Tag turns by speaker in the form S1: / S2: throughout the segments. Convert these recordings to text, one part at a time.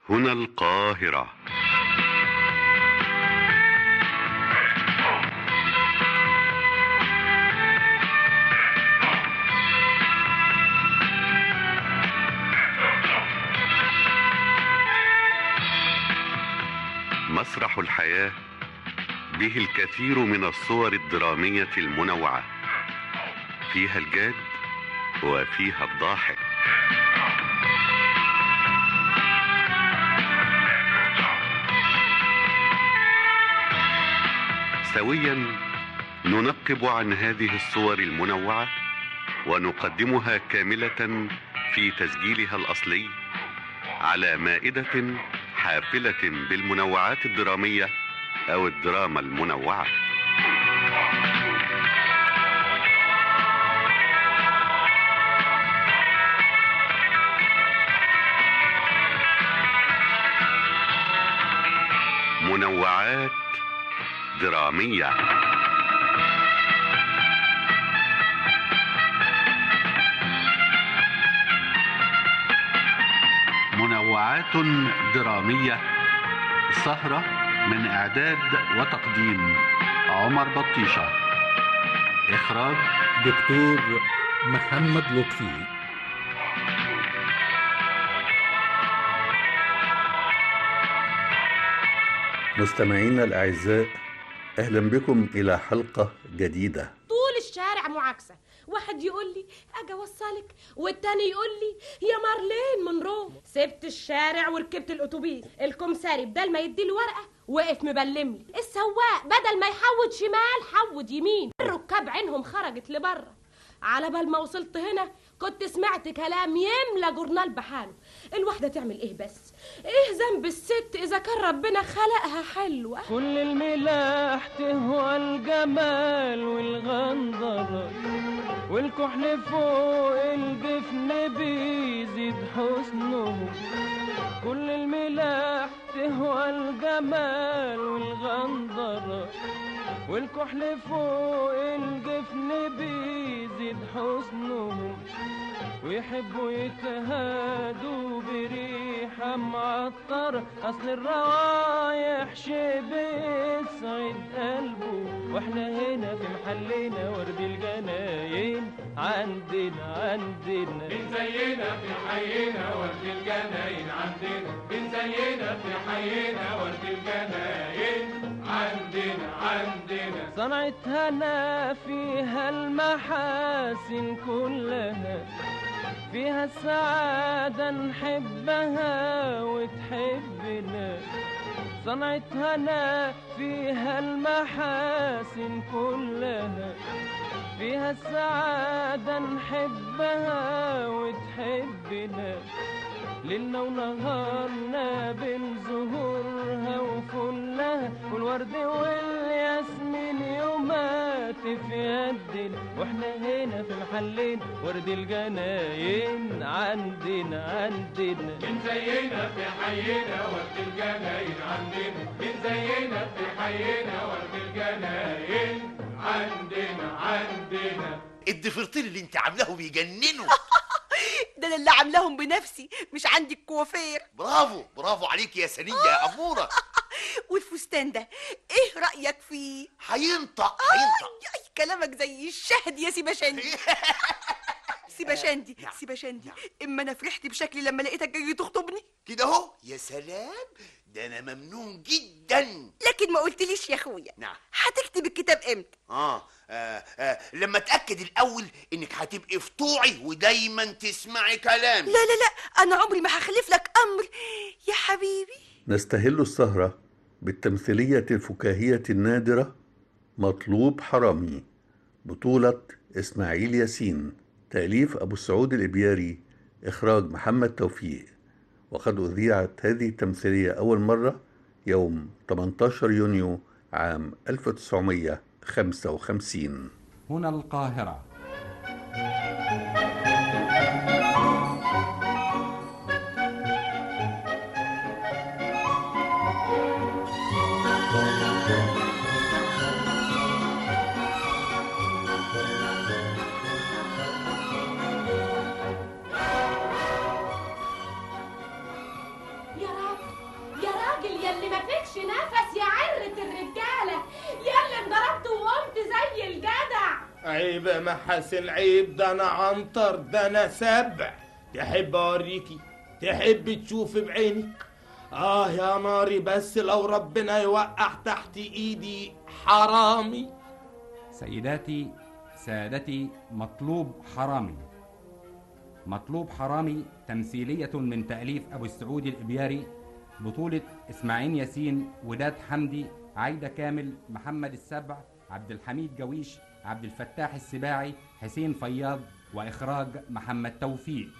S1: هنا القاهرة مسرح الحياة به الكثير من الصور الدرامية المنوعة فيها الجاد وفيها الضاحك سويا ننقب عن هذه الصور المنوعة ونقدمها كاملة في تسجيلها الأصلي على مائدة حافلة بالمنوعات الدرامية أو الدراما المنوعة منوعات درامية منوعات درامية سهرة من إعداد وتقديم عمر بطيشة إخراج
S2: دكتور محمد لطفي مستمعينا الأعزاء أهلا بكم إلى حلقة جديدة
S3: طول الشارع معاكسة واحد يقول لي اجي اوصلك والتاني يقول لي يا مارلين من روم سبت الشارع وركبت الاتوبيس الكمساري بدل ما يدي ورقه وقف مبلم لي السواق بدل ما يحود شمال حود يمين الركاب عينهم خرجت لبره على بال ما وصلت هنا كنت سمعت كلام يملى جورنال بحاله الواحدة تعمل ايه بس ايه ذنب الست اذا كان ربنا خلقها حلوة
S4: كل الملاح تهوى الجمال والغندرة والكحل فوق الجفن بيزيد حسنه كل الملاح تهوى الجمال والغندرة والكحل فوق الجفن بيزيد حسنه ويحبوا يتهادوا بريحة معطرة أصل الروايح شي بيسعد قلبه واحنا هنا في محلنا ورد الجناين عندنا عندنا
S5: بنزينا في حينا ورد الجناين عندنا بنزينا في حينا ورد الجناين عندنا عندنا
S4: صنعة هنا فيها المحاسن كلها فيها السعادة نحبها وتحبنا صنعة هنا فيها المحاسن كلها فيها السعادة نحبها وتحبنا ليلنا ونهارنا بين زهورها وفلها والورد والياسمين يومات في يدنا واحنا هنا في محلين ورد الجناين عندنا عندنا
S5: بنزينا في حينا ورد الجناين عندنا بنزينا في حينا ورد الجناين عندنا عندنا
S6: الضفيرتين اللي انت عاملاهم بيجننوا
S7: ده انا اللي عاملاهم بنفسي مش عندي الكوافير
S6: برافو برافو عليك يا سنية يا أمورة
S7: والفستان ده ايه رأيك فيه
S6: هينطق هينطق
S7: أي كلامك زي الشهد يا سيبا شندي سيبا شندي
S6: نعم.
S7: سيبا شندي اما انا فرحت بشكلي لما لقيتك جاي تخطبني
S6: كده اهو يا سلام ده انا ممنون جدا
S7: لكن ما قلتليش يا اخويا
S6: نعم
S7: هتكتب الكتاب امتى
S6: آه, آه, آه لما اتاكد الاول انك هتبقي في طوعي ودايما تسمعي كلامي
S7: لا لا لا انا عمري ما هخلف لك امر يا حبيبي
S2: نستهل السهرة بالتمثيلية الفكاهية النادرة مطلوب حرامي بطولة إسماعيل ياسين تأليف أبو السعود الإبياري إخراج محمد توفيق وقد أذيعت هذه التمثيلية أول مرة يوم 18 يونيو عام 1955
S8: هنا القاهرة
S3: يا رب راجل يلي ما فيكش نفس يا عرة الرجالة يلي انضربت وقمت زي الجدع
S8: عيب يا محاسن عيب ده انا عنتر ده انا سبع تحب اوريكي تحب تشوف بعينك اه يا ناري بس لو ربنا يوقع تحت ايدي حرامي
S9: سيداتي سادتي مطلوب حرامي مطلوب حرامي تمثيلية من تأليف أبو السعود الإبياري بطولة إسماعيل ياسين وداد حمدي عايدة كامل محمد السبع عبد الحميد جويش عبد الفتاح السباعي حسين فياض وإخراج محمد توفيق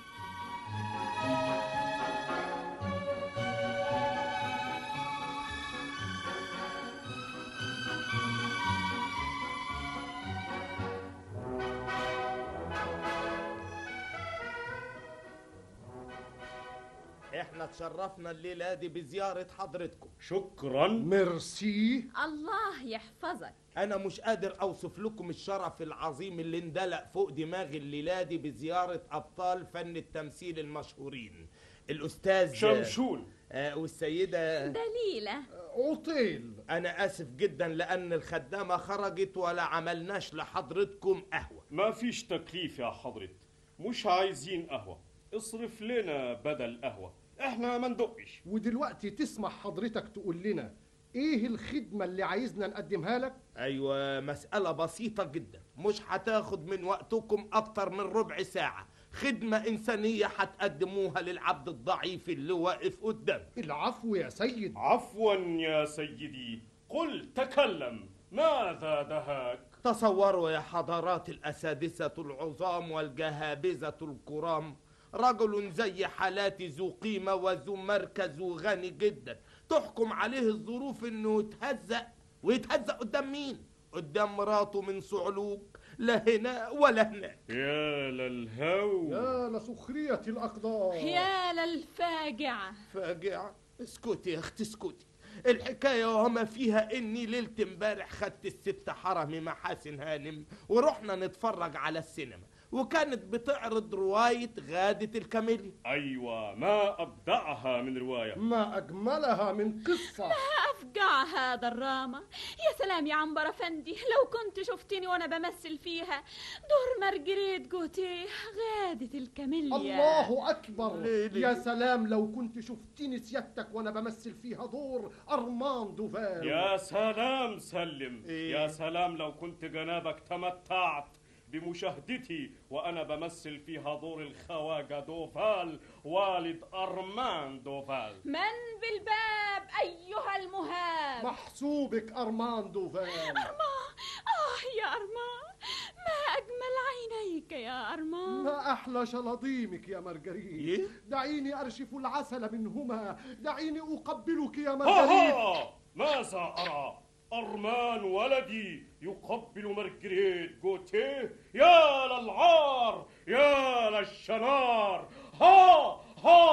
S8: احنا تشرفنا الليلة دي بزيارة حضرتكم
S10: شكرا
S11: ميرسي
S12: الله يحفظك
S8: انا مش قادر اوصف لكم الشرف العظيم اللي اندلق فوق دماغي الليلة دي بزيارة ابطال فن التمثيل المشهورين الاستاذ
S10: شمشون
S8: آه والسيدة
S12: دليلة
S11: اوتيل
S8: انا اسف جدا لان الخدامة خرجت ولا عملناش لحضرتكم قهوة
S10: ما فيش تكليف يا حضرة مش عايزين قهوة اصرف لنا بدل قهوة احنا ما ندقش
S11: ودلوقتي تسمح حضرتك تقول لنا ايه الخدمة اللي عايزنا نقدمها لك
S8: ايوه مسألة بسيطة جدا مش هتاخد من وقتكم اكتر من ربع ساعة خدمة انسانية هتقدموها للعبد الضعيف اللي واقف قدام
S11: العفو يا سيد
S10: عفوا يا سيدي قل تكلم ماذا دهاك
S8: تصوروا يا حضرات الأسادسة العظام والجهابذة الكرام رجل زي حالاتي ذو قيمة وذو مركز وغني جدا تحكم عليه الظروف انه يتهزأ ويتهزأ قدام مين؟ قدام مراته من صعلوك لا هنا ولا هناك
S10: يا للهو
S11: يا لسخرية الأقدار
S12: يا للفاجعة
S8: فاجعة اسكتي يا اختي اسكتي الحكاية وما فيها اني ليلة امبارح خدت الست حرمي محاسن هانم ورحنا نتفرج على السينما وكانت بتعرض رواية غادة الكاميليا
S10: ايوه ما ابدعها من رواية
S11: ما أجملها من قصة
S12: أفجع هذا الراما يا سلام يا عنبر أفندي لو كنت شفتني وأنا بمثل فيها دور مارجريت جوتيه غادة الكاميليا
S11: الله أكبر
S8: ليه ليه؟
S11: يا سلام لو كنت شفتني سيادتك وأنا بمثل فيها دور أرمان دوفال
S10: يا سلام سلم
S8: إيه؟
S10: يا سلام لو كنت جنابك تمتعت بمشاهدتي وانا بمثل فيها دور الخواجه دوفال والد ارمان دوفال
S12: من بالباب أيها المهاب
S11: محسوبك أرمان دوفال
S12: أرمان آه يا أرمان ما أجمل عينيك يا أرمان
S11: ما أحلى شلاضيمك يا مارجريت
S8: إيه؟
S11: دعيني أرشف العسل منهما دعيني أقبلك يا مارجريت
S10: ها ماذا أرى؟ أرمان ولدي يقبل مارجريت جوتيه يا للعار يا للشنار ها ها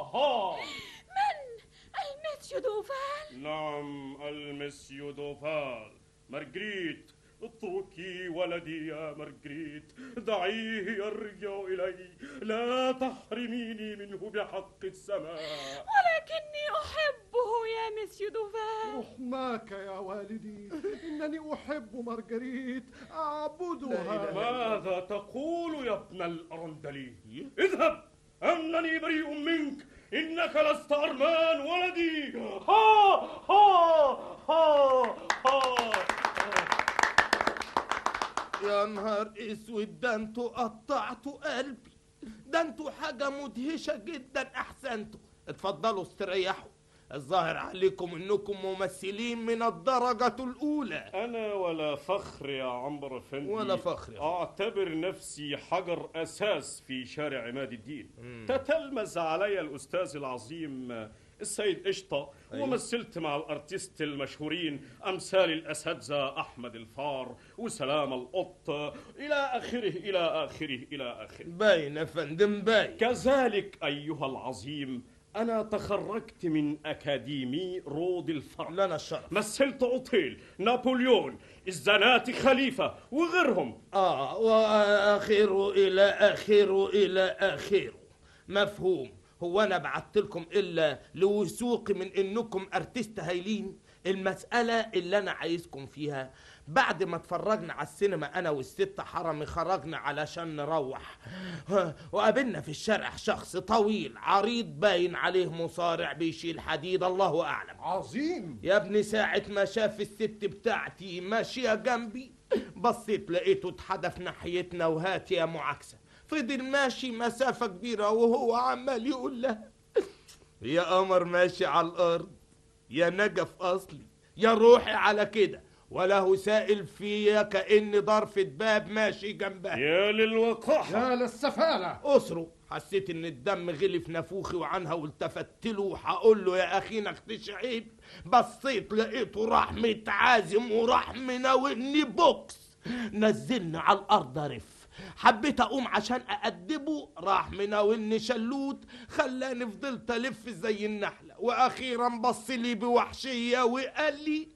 S10: ها
S12: من المسيو دوفال
S10: نعم المسيو دوفال مارجريت اتركي ولدي يا مارجريت دعيه يرجع إلي لا تحرميني منه بحق السماء
S12: ولكني أحبه يا مسيو دوفال
S11: رحماك يا والدي إنني أحب مارجريت أعبدها
S10: ماذا تقول يا ابن الأرندلي اذهب أنني بريء منك إنك لست أرمان ولدي ها ها ها ها
S8: يا نهار اسود ده انتوا قطعتوا قلبي ده انتوا حاجة مدهشة جدا احسنتوا اتفضلوا استريحوا الظاهر عليكم انكم ممثلين من الدرجة الاولى
S10: أنا ولا فخر يا عمرو أفندي
S8: ولا فخر يا
S10: أعتبر نفسي حجر أساس في شارع عماد الدين تتلمذ علي الأستاذ العظيم السيد قشطة
S8: أيوة.
S10: ومثلت مع الأرتيست المشهورين أمثال الأساتذة أحمد الفار وسلام القط إلى آخره إلى آخره إلى آخره
S8: باين يا فندم باين
S10: كذلك أيها العظيم أنا تخرجت من أكاديمي رود الفرع
S8: لنا الشرف
S10: مثلت أوتيل نابليون الزناتي خليفة وغيرهم
S8: اه واخره الى اخره الى اخره مفهوم هو انا بعت لكم الا لوثوقي من انكم ارتست هايلين المسألة اللي أنا عايزكم فيها بعد ما اتفرجنا على السينما أنا والست حرمي خرجنا علشان نروح ها، وقابلنا في الشارع شخص طويل عريض باين عليه مصارع بيشيل حديد الله أعلم
S11: عظيم
S8: يا ابني ساعة ما شاف الست بتاعتي ماشية جنبي بصيت لقيته اتحدف ناحيتنا وهات يا معاكسة فضل ماشي مسافة كبيرة وهو عمال يقول لها يا قمر ماشي على الأرض يا نجف أصلي يا روحي على كده وله سائل فيا كأن ضرفة باب ماشي جنبها
S10: يا للوقاحة
S11: يا للسفالة
S8: أسره حسيت إن الدم غلي في نافوخي وعنها والتفت له وهقول له يا أخي نختش عيب بصيت لقيته راح متعازم وراح مناولني بوكس نزلني على الأرض رف حبيت اقوم عشان اادبه راح مناولني شلوت خلاني فضلت الف زي النحله واخيرا بص لي بوحشيه وقال لي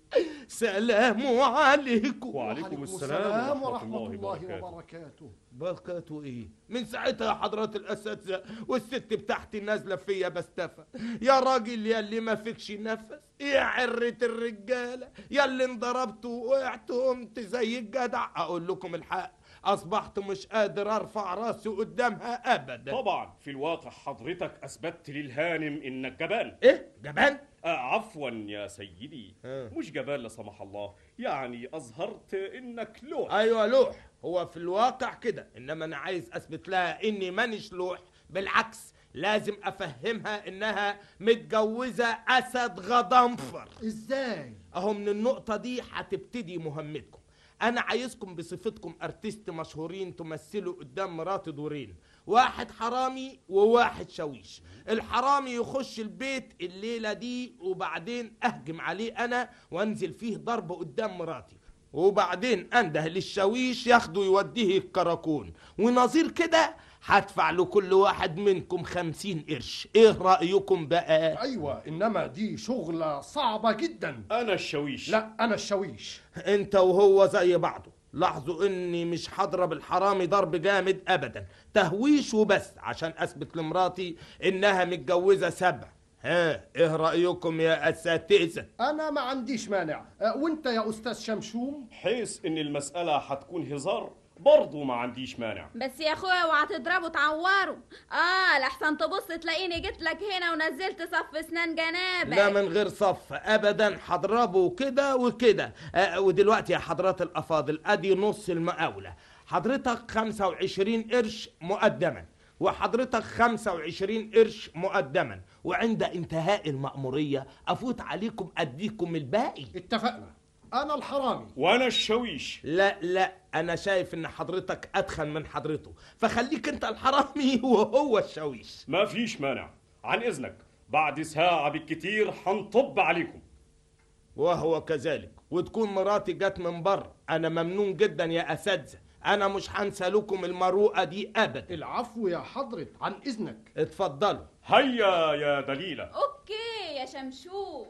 S8: سلام عليكم
S10: وعليكم
S11: السلام ورحمة الله وبركاته
S8: بركاته ايه من ساعتها يا حضرات الاساتذه والست بتاعتي نازله فيا بستفى يا راجل يا اللي ما فيكش نفس يا عرة الرجاله يا اللي انضربت ووقعت قمت زي الجدع اقول لكم الحق اصبحت مش قادر ارفع راسي قدامها ابدا
S10: طبعا في الواقع حضرتك اثبتت للهانم انك جبان
S8: ايه جبان
S10: آه عفوا يا سيدي مش جبان لا سمح الله يعني اظهرت انك لوح
S8: ايوه لوح هو في الواقع كده انما انا عايز اثبت لها اني مانيش لوح بالعكس لازم افهمها انها متجوزه اسد غضنفر
S11: ازاي
S8: اهو من النقطه دي هتبتدي مهمتكم انا عايزكم بصفتكم ارتست مشهورين تمثلوا قدام مراتي دورين واحد حرامي وواحد شويش الحرامي يخش البيت الليلة دي وبعدين اهجم عليه انا وانزل فيه ضرب قدام مراتي وبعدين انده للشويش ياخده يوديه الكراكون ونظير كده هدفع لكل واحد منكم خمسين قرش ايه رأيكم بقى
S11: ايوه انما دي شغلة صعبة جدا
S10: انا الشويش
S11: لا انا الشويش
S8: انت وهو زي بعضه لاحظوا اني مش هضرب الحرامي ضرب جامد ابدا تهويش وبس عشان اثبت لمراتي انها متجوزه سبع ها ايه رايكم يا اساتذه
S11: انا ما عنديش مانع أه، وانت يا استاذ شمشوم
S10: حيث ان المسألة هتكون هزار برضو ما عنديش مانع
S12: بس يا اخويا اوعى تضربه تعوره اه لحسن تبص تلاقيني جيت لك هنا ونزلت صف اسنان جنابك
S8: لا من غير صف ابدا هضربه كده وكده آه ودلوقتي يا حضرات الافاضل ادي نص المقاوله حضرتك 25 قرش مقدما وحضرتك 25 قرش مقدما وعند انتهاء المأمورية أفوت عليكم أديكم الباقي
S11: اتفقنا انا الحرامي
S10: وانا الشويش
S8: لا لا أنا شايف إن حضرتك أدخن من حضرته فخليك أنت الحرامي وهو الشويش
S10: ما فيش مانع عن اذنك بعد ساعة بالكتير هنطب عليكم
S8: وهو كذلك وتكون مراتي جت من بره أنا ممنون جدا يا أساتذة أنا مش هنسى لكم المروءة دي أبدا
S11: العفو يا حضرة عن اذنك
S8: اتفضلوا
S10: هيا يا دليلة
S12: اوكي يا شمشوم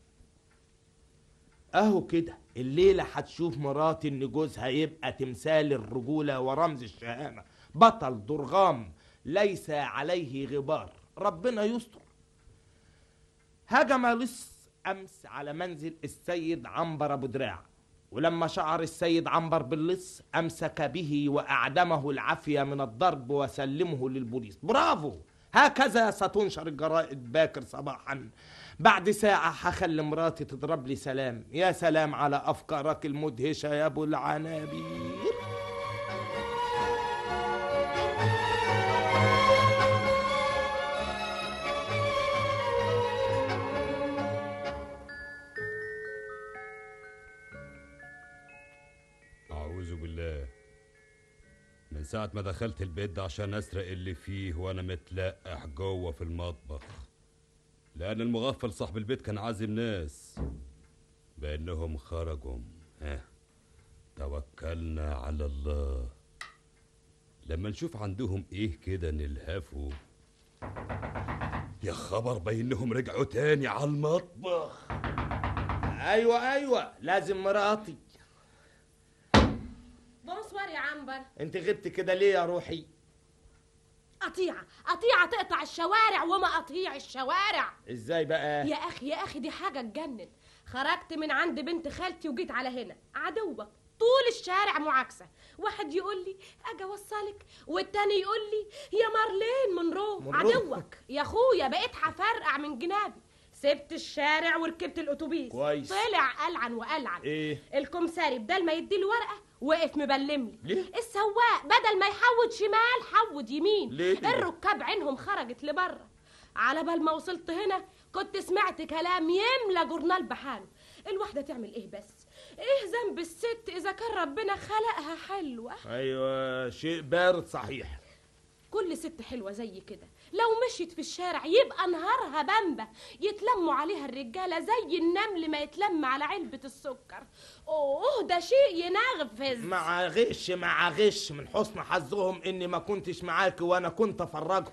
S8: اهو كده الليله هتشوف مراتي ان جوزها يبقى تمثال الرجوله ورمز الشهامه بطل درغام ليس عليه غبار ربنا يستر هجم لص امس على منزل السيد عنبر ابو دراع ولما شعر السيد عنبر باللص امسك به واعدمه العافيه من الضرب وسلمه للبوليس برافو هكذا ستنشر الجرائد باكر صباحا بعد ساعة هخلي مراتي تضرب لي سلام يا سلام على أفكارك المدهشة يا أبو العنابير
S13: أعوذ بالله من ساعة ما دخلت البيت ده عشان أسرق اللي فيه وأنا متلقح جوه في المطبخ لأن المغفل صاحب البيت كان عازم ناس بأنهم خرجوا ها توكلنا على الله لما نشوف عندهم إيه كده نلهفه يا خبر بينهم رجعوا تاني على المطبخ
S8: أيوة أيوة لازم مراتي
S3: بونسوار يا عنبر
S8: أنت غبت كده ليه يا روحي
S3: قطيعه قطيعه تقطع الشوارع وما قطيع الشوارع
S8: ازاي بقى
S3: يا اخي يا اخي دي حاجه تجنن خرجت من عند بنت خالتي وجيت على هنا عدوك طول الشارع معاكسه واحد يقول لي اجي اوصلك والتاني يقول لي يا مارلين من روم
S8: من روم.
S3: عدوك يا اخويا بقيت هفرقع من جنابي سبت الشارع وركبت الاتوبيس
S8: كويس.
S3: طلع العن والعن
S8: ايه
S3: الكمساري بدل ما يدي ورقه وقف مبلم لي
S8: ليه؟
S3: السواق بدل ما يحود شمال حود يمين
S8: ليه؟
S3: الركاب عينهم خرجت لبره على بال ما وصلت هنا كنت سمعت كلام يملى جورنال بحاله الواحدة تعمل ايه بس ايه ذنب الست اذا كان ربنا خلقها حلوة
S8: ايوه شيء بارد صحيح
S3: كل ست حلوة زي كده لو مشيت في الشارع يبقى نهارها بامبة يتلموا عليها الرجالة زي النمل ما يتلم على علبة السكر اوه ده شيء ينغفز
S8: مع غش مع غش من حسن حظهم اني ما كنتش معاك وانا كنت افرجهم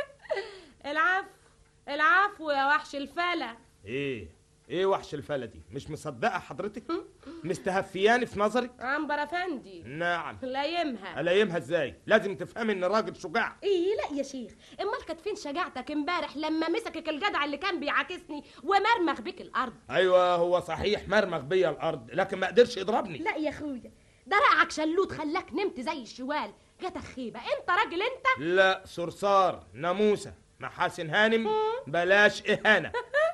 S3: العفو العفو يا وحش الفلا
S8: ايه ايه وحش الفلا دي مش مصدقه حضرتك مستهفياني في نظرك
S3: عنبر افندي
S8: نعم
S3: لايمها
S8: الايمها ازاي لازم تفهمي ان راجل شجاع
S3: ايه لا يا شيخ امال كانت فين شجاعتك امبارح لما مسكك الجدع اللي كان بيعاكسني ومرمغ بيك الارض
S8: ايوه هو صحيح مرمغ بيا الارض لكن ما قدرش يضربني
S3: لا يا اخويا ده رقعك شلوت خلاك نمت زي الشوال جاتك خيبه انت راجل انت
S8: لا صرصار ناموسه محاسن هانم بلاش اهانه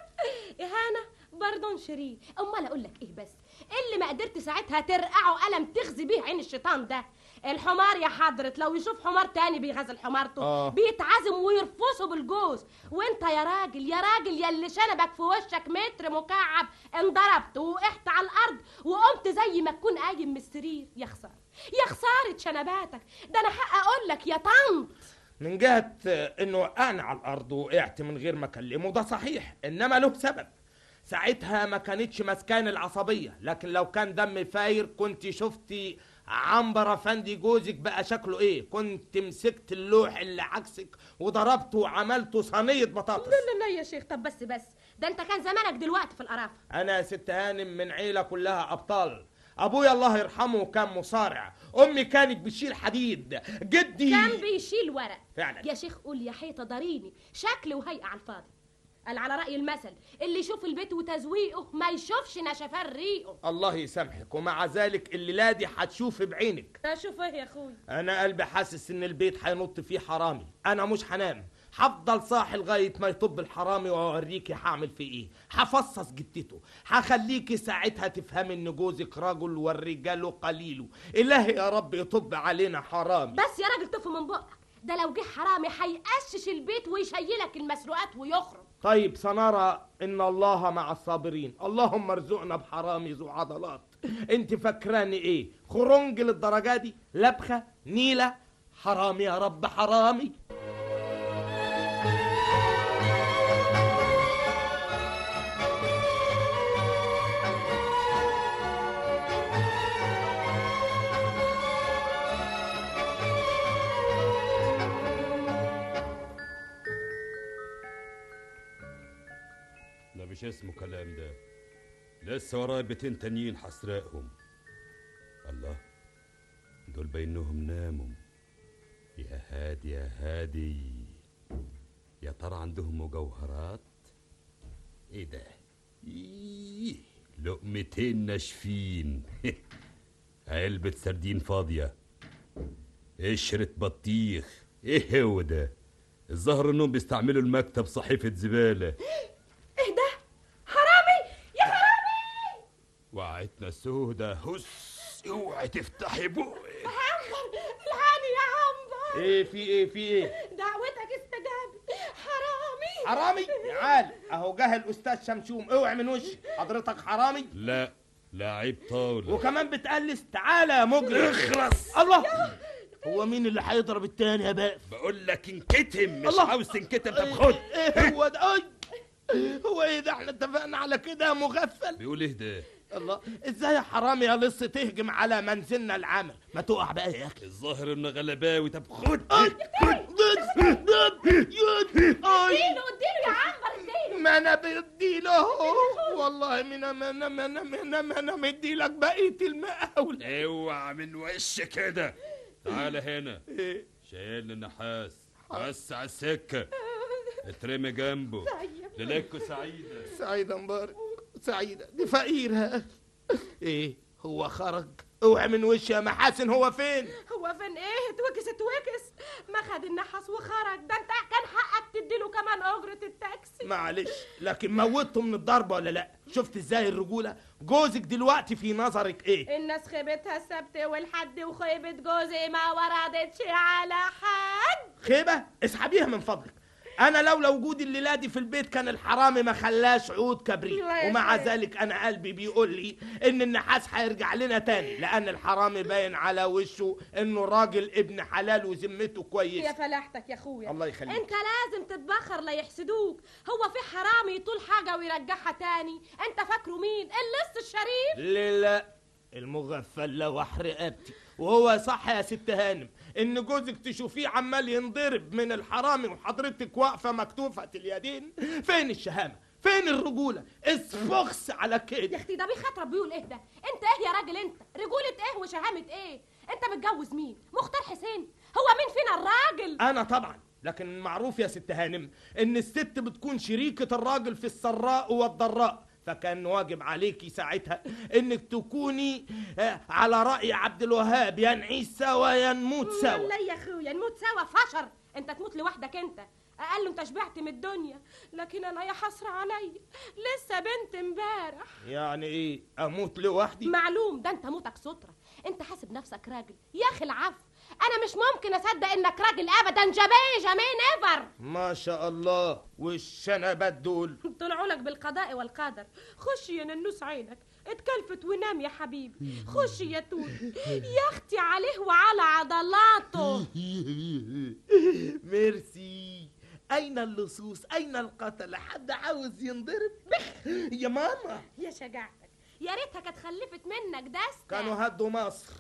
S3: اهانه باردون شيرين امال اقول لك ايه بس اللي ما قدرت ساعتها ترقعه قلم تخزي بيه عين الشيطان ده الحمار يا حضرة لو يشوف حمار تاني بيغزل حمارته
S8: آه.
S3: بيتعزم ويرفصه بالجوز وانت يا راجل يا راجل يا اللي شنبك في وشك متر مكعب انضربت ووقعت على الارض وقمت زي ما تكون قايم من السرير يا خساره يا خساره شنباتك ده انا حق اقول لك يا طنط
S8: من جهه آه، انه وقعنا على الارض وقعت من غير ما اكلمه ده صحيح انما له سبب ساعتها ما كانتش مسكان العصبيه لكن لو كان دم فاير كنت شفتي عنبر افندي جوزك بقى شكله ايه كنت مسكت اللوح اللي عكسك وضربته وعملته صينيه بطاطس
S3: لا لا لا يا شيخ طب بس بس ده انت كان زمانك دلوقتي في القرافه
S8: انا يا ست هانم من عيله كلها ابطال ابويا الله يرحمه كان مصارع امي كانت بتشيل حديد جدي
S3: كان بيشيل ورق
S8: فعلا
S3: يا شيخ قول يا حيطه ضريني شكل وهيئه على الفاضي قال على رأي المثل اللي يشوف البيت وتزويقه ما يشوفش نشفان ريقه
S8: الله يسامحك ومع ذلك الليله دي هتشوف بعينك
S3: اشوف ايه يا اخوي
S8: انا قلبي حاسس ان البيت هينط فيه حرامي انا مش هنام هفضل صاحي لغايه ما يطب الحرامي واوريكي هعمل فيه ايه هفصص جدته هخليكي ساعتها تفهمي ان جوزك رجل والرجال قليل الهي يا رب يطب علينا حرامي
S3: بس يا راجل طف من بقك ده لو جه حرامي هيقشش البيت ويشيلك المسروقات ويخرج
S8: طيب سنرى ان الله مع الصابرين اللهم ارزقنا بحرامي ذو عضلات انت فاكراني ايه خرنج للدرجه دي لبخه نيله حرامي يا رب حرامي
S13: لا مش اسمه كلام ده لسه ورايا بيتين تانيين حسرقهم الله دول بينهم ناموا يا هادي يا هادي يا ترى عندهم مجوهرات ايه ده إيه لقمتين ناشفين علبة سردين فاضية قشرة بطيخ ايه هو ده الظهر انهم بيستعملوا المكتب صحيفة زبالة
S3: ايه ده حرامي يا حرامي
S13: وقعتنا سودة هس اوعي تفتحي بقك
S3: عنبر الهاني يا عنبر
S8: ايه في ايه في ايه
S3: دعوتك استجابت حرامي
S8: حرامي تعال اهو جه الاستاذ شمشوم اوعي من وشي حضرتك حرامي
S13: لا لعيب طاولة
S8: وكمان بتقلس تعالى يا مجرم
S13: اخرس
S8: الله هو مين اللي هيضرب التاني يا بقى
S13: بقول لك انكتم مش
S8: الله.
S13: عاوز تنكتم طب خد
S8: ايه هو ده اي هو ايه ده احنا اتفقنا على كده يا مغفل
S13: بيقول ايه ده
S8: الله ازاي يا حرامي يا لص تهجم على منزلنا العمل ما تقع بقى يا اخي
S13: الظاهر انه غلباوي طب خد
S3: اديله اديله يا عنبر اديله
S8: ما انا بديله اهو والله ما انا ما انا ما انا ما انا ما انا مديلك بقيه المقاول
S13: اوعى من وش كده تعال هنا
S8: ايه
S13: شايل النحاس بس على السكة اترمي جنبه
S3: طيب
S13: ليلتكوا سعيدة
S8: سعيدة مبارك سعيدة دي فقيرة ايه هو خرج اوعى من وشي يا محاسن هو فين
S3: هو فين ايه اتوكس اتوكس ما خد النحاس وخرج ده انت كان حقك تديله كمان اجرة التاكسي
S8: معلش لكن موته من الضربة ولا لا شفت ازاي الرجولة جوزك دلوقتي في نظرك ايه
S3: الناس خيبتها السبت والحد وخيبة جوزي ما وردتش على حد
S8: خيبة اسحبيها من فضلك انا لولا وجودي الليله دي في البيت كان الحرامي ما خلاش عود كبريت
S3: لا يا
S8: ومع
S3: شيخ.
S8: ذلك انا قلبي بيقول لي ان النحاس هيرجع لنا تاني لان الحرامي باين على وشه انه راجل ابن حلال وذمته كويس
S3: يا فلاحتك يا اخويا
S8: الله يخليك.
S3: انت لازم تتبخر لا يحسدوك هو في حرامي يطول حاجه ويرجعها تاني انت فاكره مين اللص الشريف
S8: لا لا المغفل لوح رقبتي وهو صح يا ست هانم ان جوزك تشوفيه عمال ينضرب من الحرامي وحضرتك واقفه مكتوفه اليدين فين الشهامه فين الرجوله اسفخس على
S3: يا
S8: كده
S3: اختي ده بيخاطرك بيقول ايه ده انت ايه يا راجل انت رجوله ايه وشهامه ايه انت متجوز مين مختار حسين هو مين فينا الراجل
S8: انا طبعا لكن معروف يا ست هانم ان الست بتكون شريكة الراجل في السراء والضراء فكان واجب عليكي ساعتها انك تكوني آه، على رأي عبد الوهاب يا نعيش سوا يا نموت سوا
S3: لا يا اخويا نموت سوا فشر انت تموت لوحدك انت اقل انت شبعت من الدنيا لكن انا يا حسره عليا لسه بنت امبارح
S8: يعني ايه اموت لوحدي
S3: معلوم ده انت موتك سترة انت حاسب نفسك راجل يا اخي العفو انا مش ممكن اصدق انك راجل ابدا جميل جميل نيفر
S8: ما شاء الله والشنبات دول
S3: طلعوا لك بالقضاء والقدر خش يا ننوس عينك اتكلفت ونام يا حبيبي خش يا توت يا اختي عليه وعلى عضلاته
S8: ميرسي اين اللصوص اين القتلة حد عاوز ينضرب بخ يا ماما
S3: يا شجاعتك يا ريتها كانت خلفت منك دستة
S8: كانوا هدوا مصر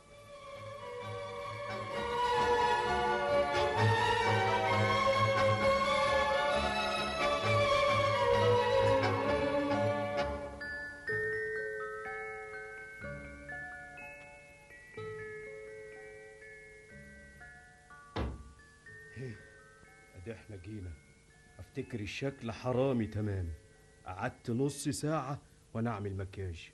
S14: ادي احنا جينا افتكر الشكل حرامي تمام قعدت نص ساعة وانا اعمل مكياج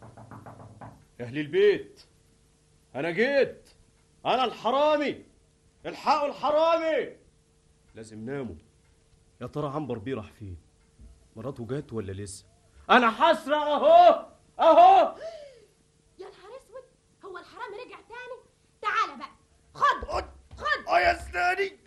S14: اهل البيت انا جيت انا الحرامي الحقوا الحرامي لازم ناموا يا ترى عنبر بيه راح فين مراته جت ولا لسه انا حسرة اهو اهو
S3: يا نهار اسود هو الحرامي رجع تاني تعالى بقى خد خد
S8: اه يا اسناني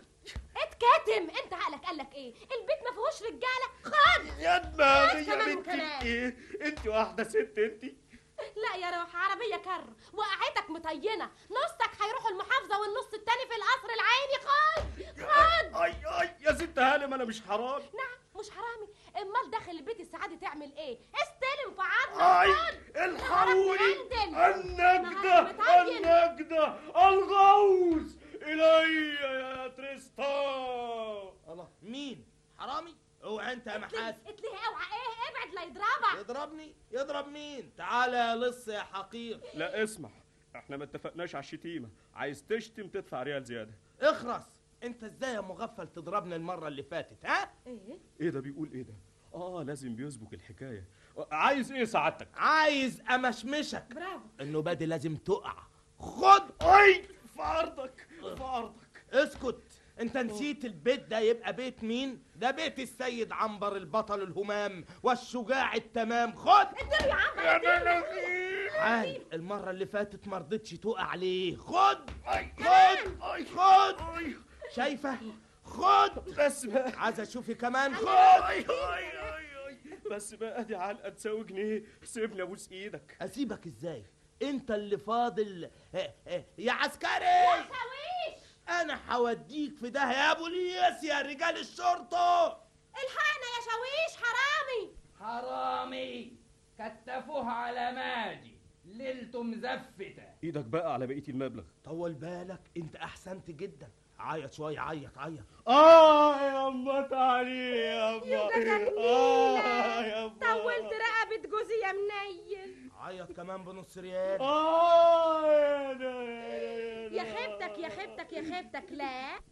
S3: اتكاتم انت عقلك قالك ايه البيت ما فيهوش رجاله خد
S14: يا دماغي
S3: خد
S14: يا
S3: كمان
S14: بنت
S3: وكمان.
S14: ايه انت واحدة ست انت
S3: لا يا روح عربية كر وقعتك مطينة نصك هيروحوا المحافظة والنص التاني في القصر العيني خد خد
S14: اي اي يا ست هانم انا مش حرام
S3: نعم مش حرامي امال داخل البيت السعادة تعمل ايه استلم في عظمك
S14: اي
S3: خد
S14: الحقوني
S3: نهارك
S14: النجدة
S3: مطين.
S14: النجدة الغوث إلي يا تريستان
S8: الله مين حرامي اوعى انت يا محاسن
S3: اتلهي اوعى ايه ابعد لا يضربك
S8: يضربني يضرب مين تعالى يا لص يا حقير
S14: لا اسمع احنا ما اتفقناش على الشتيمة عايز تشتم تدفع ريال زيادة
S8: اخرس انت ازاي يا مغفل تضربني المرة اللي فاتت ها
S3: ايه
S14: ايه ده بيقول ايه ده اه لازم بيسبك الحكاية عايز ايه سعادتك
S8: عايز امشمشك
S3: برافو
S8: النوبة دي لازم تقع خد
S14: اي في عرضك في عرضك
S8: اسكت انت نسيت البيت ده يبقى بيت مين ده بيت السيد عنبر البطل الهمام والشجاع التمام خد
S3: اديله يا عم
S14: يا
S3: اديله.
S14: بلغي
S8: عال المرة اللي فاتت ما رضتش تقع عليه خد
S14: اي
S8: خد
S14: اي
S8: خد
S14: اي
S8: شايفة خد
S14: بس بقى
S8: عايز اشوفي كمان خد
S14: اي اي اي اي بس بقى دي علقة تساوي جنيه سيبني ابوس ايدك
S8: اسيبك ازاي انت اللي فاضل اه، اه، يا عسكري
S3: شاويش
S8: انا هوديك في ده يا بوليس يا رجال الشرطه
S3: الحقنا يا شاويش حرامي
S15: حرامي كتفوه على ماجي ليلته مزفتة
S14: ايدك بقى على بقية المبلغ
S8: طول بالك انت احسنت جدا عيط شويه عيط عيط
S14: اه يا اما تعالي يا
S3: يا
S14: اما
S3: ده
S14: اه
S3: جميلة
S14: يا اما
S3: طولت رقبة جوزي يا منيل
S8: عيط كمان بنص ريال
S14: اه يا ده يا ده
S3: يا خيبتك يا خيبتك يا خيبتك لا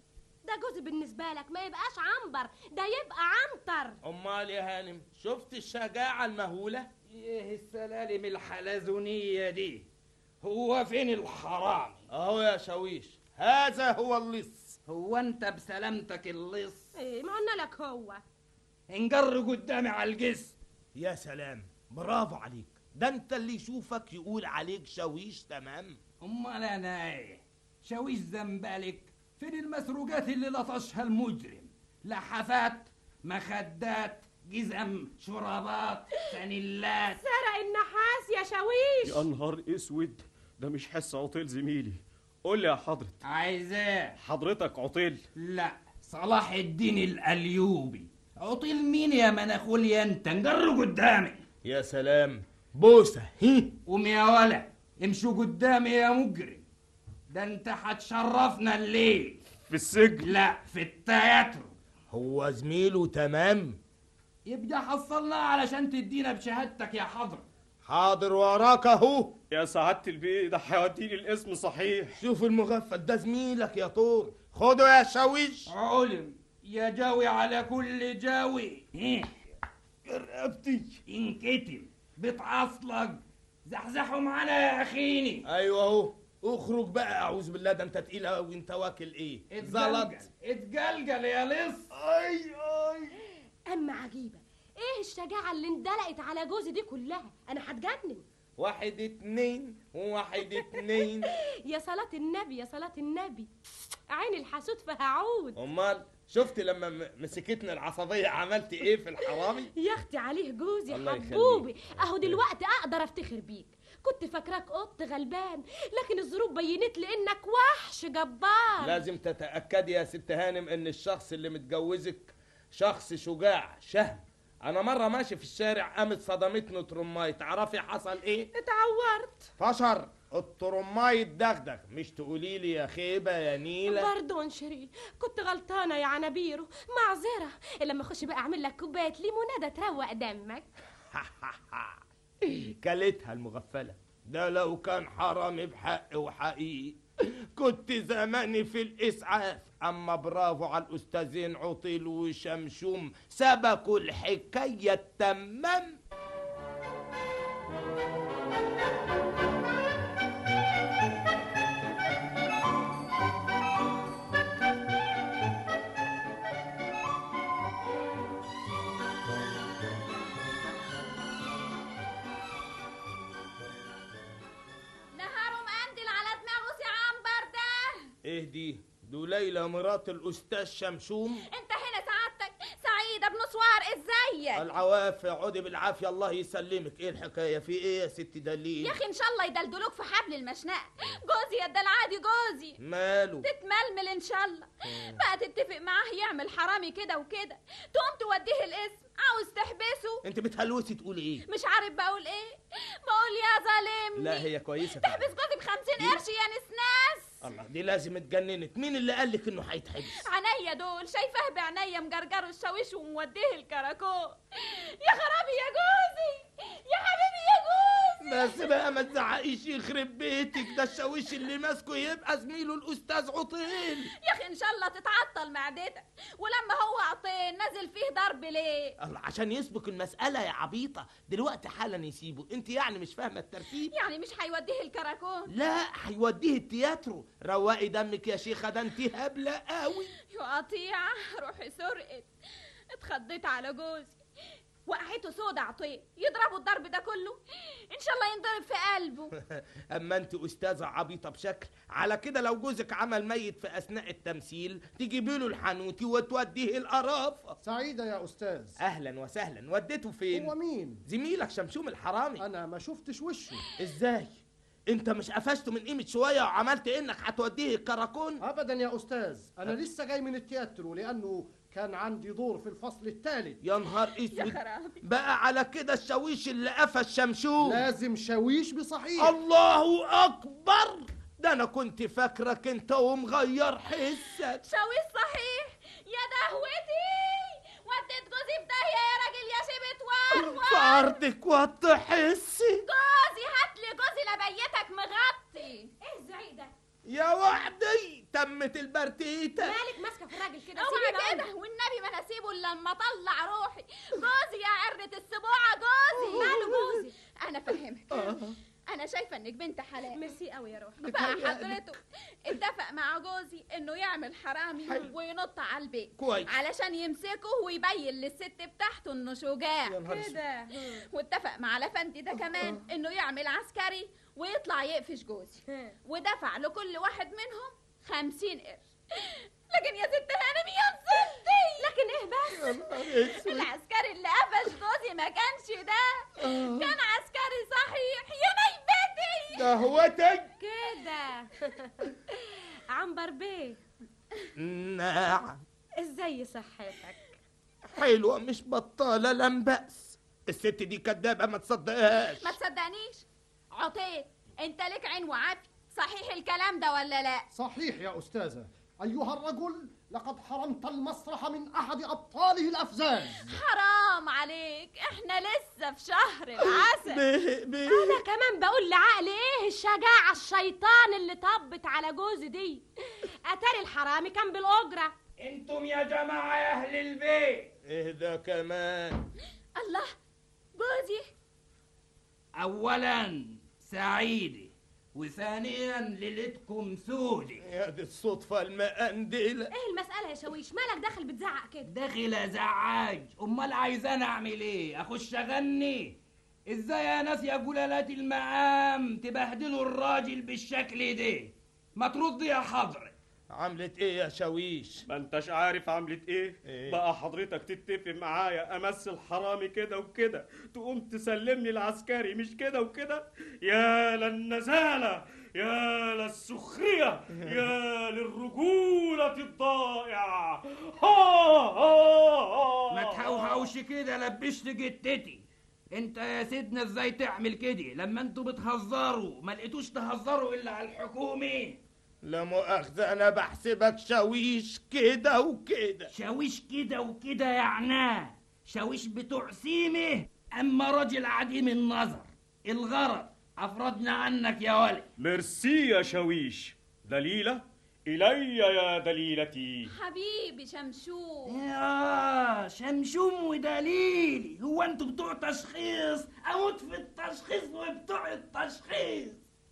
S3: ده جوزي بالنسبه لك ما يبقاش عنبر ده يبقى عنتر
S8: امال يا هانم شفت الشجاعه المهوله
S15: ايه السلالم الحلزونية دي هو فين الحرامي
S8: اهو يا شاويش هذا هو اللص
S15: هو انت بسلامتك اللص
S3: ايه ما قلنا لك هو
S15: انجر قدامي على الجسم
S8: يا سلام برافو عليك ده انت اللي يشوفك يقول عليك شاويش تمام
S15: امال انا ايه شاويش زنبلك فين المسروقات اللي لطشها المجرم لحفات مخدات جزم شرابات فانيلات
S3: سرق النحاس يا شاويش
S14: يا نهار اسود ده مش حس عطيل زميلي قول لي يا حضرة
S15: عايزاه
S14: حضرتك عطيل
S15: لا صلاح الدين الايوبي عطيل مين يا مناخوليا انت نجر قدامي
S8: يا سلام بوسه هي
S15: قوم يا ولا امشوا قدامي يا مجرم ده انت هتشرفنا الليل
S14: في السجن
S15: لا في التياترو
S8: هو زميله تمام
S15: يبقى حصلنا علشان تدينا بشهادتك يا حضرة
S8: حاضر وراك اهو
S14: يا سعادة البيه ده هيوديني الاسم صحيح
S8: شوف المغفل ده زميلك يا طور خده يا شاويش
S15: علم يا جاوي على كل جاوي إيه؟
S8: رقبتي
S15: انكتم بتعصلك زحزحوا معانا يا اخيني
S8: ايوه اهو اخرج بقى اعوذ بالله ده انت تقيل قوي انت واكل ايه زلط
S15: اتجلجل اتجلجل يا لص
S8: اي اي
S3: اما عجيبه ايه الشجاعه اللي اندلقت على جوزي دي كلها انا هتجنن
S8: واحد اتنين واحد اتنين
S3: يا صلاه النبي يا صلاه النبي عين الحسود فهعود
S8: امال شفت لما م- مسكتنا العصبيه عملت ايه في الحرامي
S3: يا اختي عليه جوزي
S8: الله يخليك.
S3: حبوبي اهو دلوقتي اقدر افتخر بيك كنت فاكراك قط غلبان لكن الظروف بينت لي انك وحش جبار
S8: لازم تتاكدي يا ست هانم ان الشخص اللي متجوزك شخص شجاع شهم انا مره ماشي في الشارع قامت صدمتني ترماي تعرفي حصل ايه
S3: اتعورت
S8: فشر الترماي اتدغدغ مش تقولي لي يا خيبه يا نيله
S3: باردون شيرين كنت غلطانه يا عنابيرو معذره لما اخش بقى اعمل لك كوبايه ليموناده تروق دمك
S8: كلتها المغفله ده لو كان حرامي بحق وحقيقي كنت زماني في الاسعاف اما برافو على الاستاذين عطيل وشمشوم سبكوا الحكايه تمام
S12: نهاره مقندل على دماغه سي عنبر ده
S8: ايه دي دو ليلى مرات الاستاذ شمشوم
S12: انت هنا سعادتك سعيدة بن سوار ازيك
S8: العوافي عودي بالعافيه الله يسلمك ايه الحكايه في ايه يا ست دليل
S12: يا اخي ان شاء الله يدلدلوك في حبل المشنقة جوزي يا العادي جوزي
S8: ماله
S12: تتململ ان شاء الله بقى تتفق معاه يعمل حرامي كده وكده تقوم توديه الاسم عاوز تحبسه
S8: انت بتهلوسي تقولي ايه
S12: مش عارف بقول ايه بقول يا ظالمني
S8: لا هي كويسه
S12: تحبس جوزي بخمسين قرش يا نسناس
S8: الله دي لازم اتجننت مين اللي قال لك انه هيتحبس
S12: عينيا دول شايفاه بعينيا مجرجره الشاويش وموديه الكراكون يا خرابي يا جوزي يا حبيبي يا جوزي
S8: بس بقى ما تزعقيش يخرب بيتك ده الشاويش اللي ماسكه يبقى زميله الاستاذ عطيل
S12: يا اخي ان شاء الله تتعطل معدتك ولما هو عطين نزل فيه ضرب ليه
S8: الله عشان يسبق المسألة يا عبيطة دلوقتي حالا يسيبه انت يعني مش فاهمة الترتيب
S12: يعني مش هيوديه الكراكون
S8: لا هيوديه التياترو روقي دمك يا شيخة ده انت هبلة قوي
S12: يا قطيعة روحي سرقت اتخضيت على جوزي وقعته سودا عطيه يضربوا الضرب ده كله ان شاء الله ينضرب في قلبه
S8: اما انت استاذة عبيطة بشكل على كده لو جوزك عمل ميت في اثناء التمثيل تجيبي له الحنوتي وتوديه القرافة
S11: سعيدة يا أستاذ
S8: اهلا وسهلا وديته فين
S11: هو مين؟
S8: زميلك شمشوم الحرامي
S11: أنا ما شفتش وشه
S8: ازاي انت مش قفشته من قيمة شوية وعملت انك هتوديه الكراكون
S11: أبدا يا أستاذ أنا لسه جاي من التياترو لأنه كان عندي دور في الفصل الثالث
S8: يا نهار
S12: يا
S8: اسود
S12: خرابي
S8: بقى على كده الشاويش اللي قفش شمشوم
S11: لازم شاويش بصحيح
S8: الله اكبر ده انا كنت فاكرك انت ومغير حسك
S12: شاويش صحيح يا دهوتي وديت جوزي في داهية يا راجل يا شبت ورور
S8: في ارضك وتحسي
S12: جوزي هاتلي جوزي لبيتك مغطي ايه الزعيق ده
S8: يا وحدي عمة البرتيتة
S3: مالك ماسكه في الراجل كده
S12: اوعى
S3: سيبيه بقى.
S12: كده والنبي ما انا اسيبه الا لما اطلع روحي جوزي يا عرة السبوعة جوزي
S3: ماله جوزي؟
S12: انا فاهمك انا شايفه انك بنت حلال
S3: ميرسي قوي يا روحي
S12: بقى حضرته اتفق مع جوزي انه يعمل حرامي وينط على البيت
S8: كويس.
S12: علشان يمسكه ويبين للست بتاعته انه شجاع
S8: يا نهار اسود.
S12: كده واتفق مع لفندي ده كمان انه يعمل عسكري ويطلع يقفش جوزي ودفع لكل واحد منهم خمسين قرش لكن يا ست هانم يا نصيبتي
S3: لكن ايه بس
S12: العسكري اللي قفش جوزي ما كانش ده كان عسكري صحيح يا نيبتي
S8: دهوتك
S3: كده عنبر بيه
S8: نعم
S3: ازاي صحتك
S8: حلوة مش بطالة لم بأس الست دي كدابة ما تصدقهاش
S12: ما تصدقنيش عطيت انت لك عين وعافية صحيح الكلام ده ولا لا
S11: صحيح يا أستاذة أيها الرجل لقد حرمت المسرح من أحد أبطاله الأفزاز
S12: حرام عليك احنا لسه في شهر العسل
S8: بيه بيه
S3: انا كمان بقول لعقل ايه الشجاعه الشيطان اللي طبت على جوزي دي اتاري الحرامي كان بالاجره
S15: انتم يا جماعة يا اهل البيت
S8: ايه ده كمان
S12: الله جوزي
S15: اولا سعيدة وثانيا ليلتكم سودة
S8: يا دي الصدفة المقندلة
S3: ايه المساله يا شويش مالك داخل بتزعق كده
S15: داخل زعاج امال عايزان اعمل ايه اخش اغني ازاي يا ناس يا جلالات المقام تبهدلوا الراجل بالشكل ده ما تردي يا حضرة
S8: عملت ايه يا شويش
S10: ما انتش عارف عملت ايه,
S8: إيه؟
S10: بقى حضرتك تتفق معايا امثل حرامي كده وكده تقوم تسلمني العسكري مش كده وكده يا للنزالة يا للسخرية يا للرجولة الضائعة ها ها ها
S15: ما تحوحوش كده لبشت جتتي انت يا سيدنا ازاي تعمل كده لما انتوا بتهزروا ما لقيتوش تهزروا الا على الحكومه
S8: لا مؤاخذة أنا بحسبك شويش كده وكده
S15: شاويش كده وكده يعناه شاويش بتوع سيمه اما راجل عديم النظر الغرض افرضنا عنك يا ولد
S10: ميرسي يا شويش دليلة إلي يا دليلتي
S12: حبيبي شمشون
S15: يا شمشوم ودليلي هو انتوا بتوع تشخيص اموت في التشخيص وبتوع التشخيص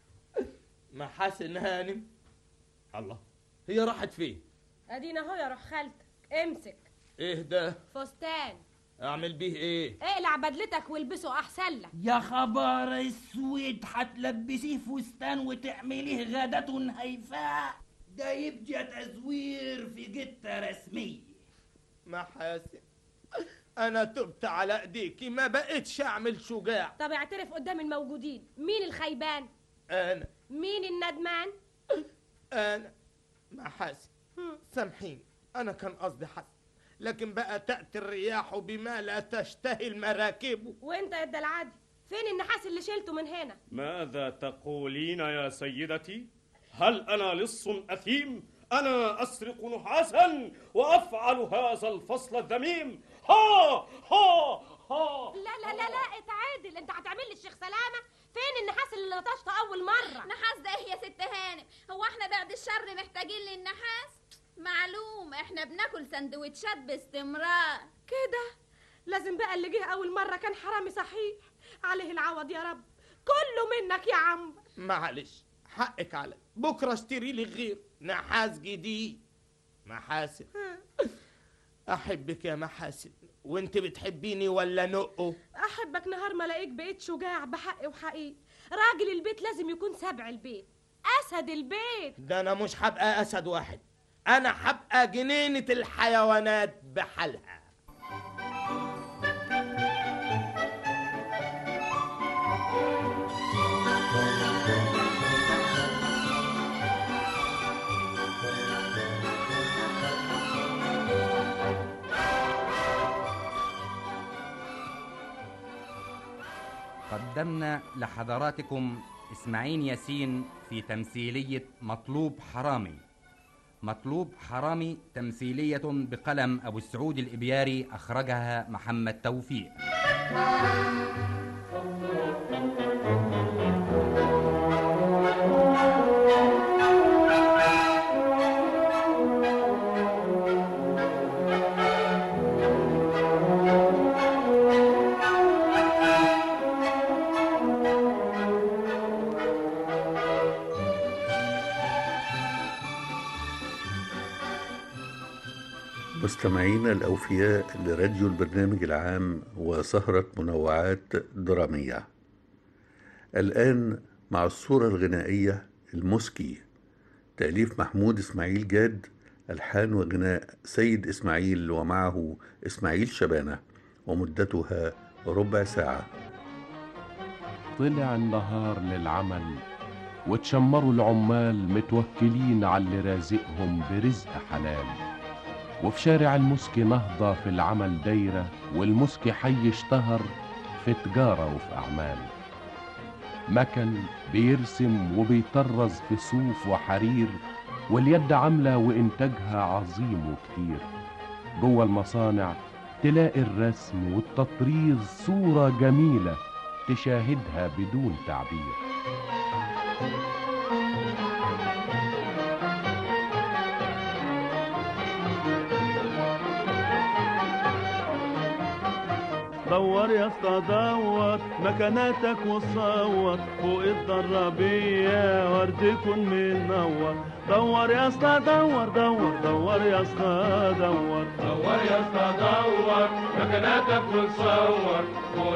S8: محاسن هانم الله هي راحت فين
S3: ادينا اهو يا روح خالتك امسك
S8: ايه ده
S3: فستان
S8: اعمل بيه ايه
S3: اقلع بدلتك والبسه احسن لك
S15: يا خبر اسود هتلبسيه فستان وتعمليه غادة هيفاء ده يبقى تزوير في جتة رسمية
S8: محاسن انا تبت على ايديكي ما بقتش اعمل شجاع
S3: طب اعترف قدام الموجودين مين الخيبان
S8: انا
S3: مين الندمان
S8: انا محاسن سامحيني انا كان قصدي حسن لكن بقى تأتي الرياح بما لا تشتهي المراكب
S3: وانت يا العادي فين النحاس اللي شلته من هنا
S10: ماذا تقولين يا سيدتي هل أنا لص أثيم أنا أسرق نحاسا وأفعل هذا الفصل الذميم ها ها ها
S3: لا لا لا لا اتعادل انت هتعمل لي الشيخ سلامه فين النحاس اللي لطشته اول مره
S12: نحاس ده ايه يا ست هانم هو احنا بعد الشر محتاجين للنحاس معلوم احنا بناكل سندوتشات باستمرار
S3: كده لازم بقى اللي جه اول مره كان حرامي صحيح عليه العوض يا رب كله منك يا عم
S8: معلش حقك علي بكره اشتري لي غير نحاس جديد محاسن احبك يا محاسن وانت بتحبيني ولا نقه
S3: احبك نهار ما الاقيك بقيت شجاع بحق وحقيقي راجل البيت لازم يكون سبع البيت اسد البيت
S8: ده انا مش هبقى اسد واحد انا هبقى جنينة الحيوانات بحالها
S9: قدمنا لحضراتكم إسماعيل ياسين في تمثيلية مطلوب حرامي مطلوب حرامي تمثيلية بقلم أبو السعود الإبياري أخرجها محمد توفيق
S2: مستمعينا الأوفياء لراديو البرنامج العام وسهرة منوعات درامية الآن مع الصورة الغنائية المسكي تأليف محمود إسماعيل جاد ألحان وغناء سيد إسماعيل ومعه إسماعيل شبانة ومدتها ربع ساعة
S16: طلع النهار للعمل وتشمروا العمال متوكلين على اللي رازقهم برزق حلال وفي شارع المسكي نهضة في العمل دايرة والمسكي حي اشتهر في تجارة وفي أعمال مكن بيرسم وبيطرز في صوف وحرير واليد عاملة وإنتاجها عظيم وكتير جوه المصانع تلاقي الرسم والتطريز صورة جميلة تشاهدها بدون تعبير
S17: دور يا اسطى دور مكاناتك وصور فوق الضرابية ورد يكون منور دور يا اسطى دور دور دور يا اسطى دور
S5: دور يا اسطى دور مكاناتك وتصور فوق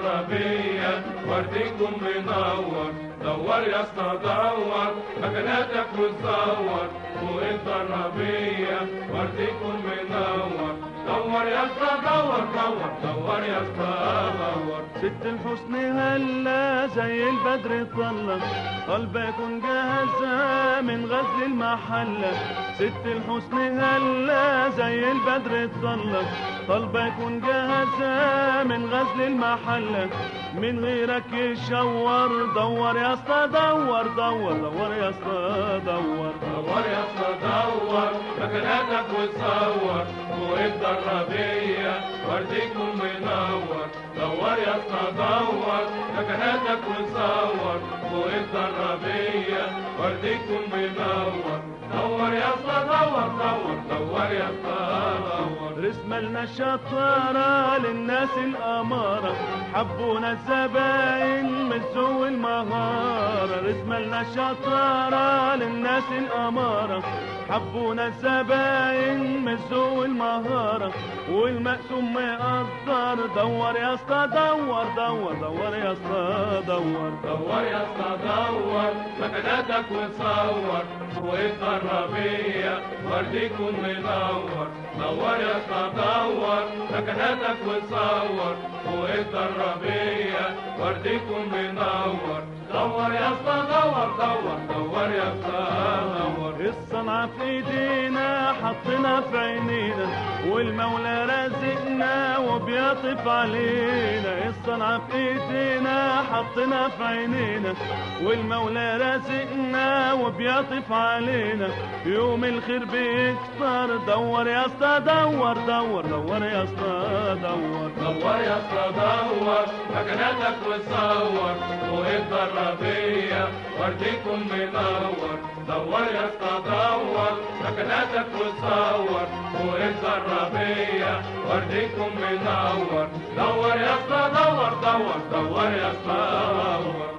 S5: الضرابية وردكم منور دور يا اسطى دور مكاناتك وتصور فوق الضرابية وردكم منور دور يا اسطى دور دور دور يا اسطى دور
S17: ست الحسن هلا زي البدر طلع قلبك يكون جاهزة من غزل المحلة ست الحسن هلا زي البدر طلع قلبك يكون جاهزة من غزل المحلة من غيرك يشور دور يا اسطى دور دور دور يا اسطى دور
S5: دور يا اسطى دور مكاناتك وتصور فوق الضرابية وردكم منور دور يا اسطى دور مكاناتك وتصور فوق الضرابية وردكم منور دور يا اسطى دور دور دور يا اسطى دور
S17: رسم لنا الشطارة للناس الأمارة حبونا الزباين من سوء المهارة رسم لنا الشطارة للناس الأمارة حبونا الزباين من سوء المهارة والمقسوم مقدر دور يا اسطى دور دور دور يا اسطى دور
S5: دور يا اسطى دور مكاناتك وتصور فوق الضرابية وردكم منور دور يا اسطى دور مكاناتك وتصور فوق الضرابية وردكم منور دور يا اسطى دور دور دور يا اسطى دور
S17: الصنعة في ايدينا حطينا في عينينا والمولى رازقنا وبيطف علينا الصنعة في ايدينا حطينا في عينينا والمولى رازقنا وبيطف علينا يوم الخير بيكتر دور يا اسطى دور دور دور يا اسطى دور
S5: دور يا اسطى دور مكاناتك وتصور فوق الضرابية وردكم منور دور يا اسطى دور مكاناتك وتصور فوق الضرابية وردكم منور دور يا اسطى دور دور دور يا اسطى دور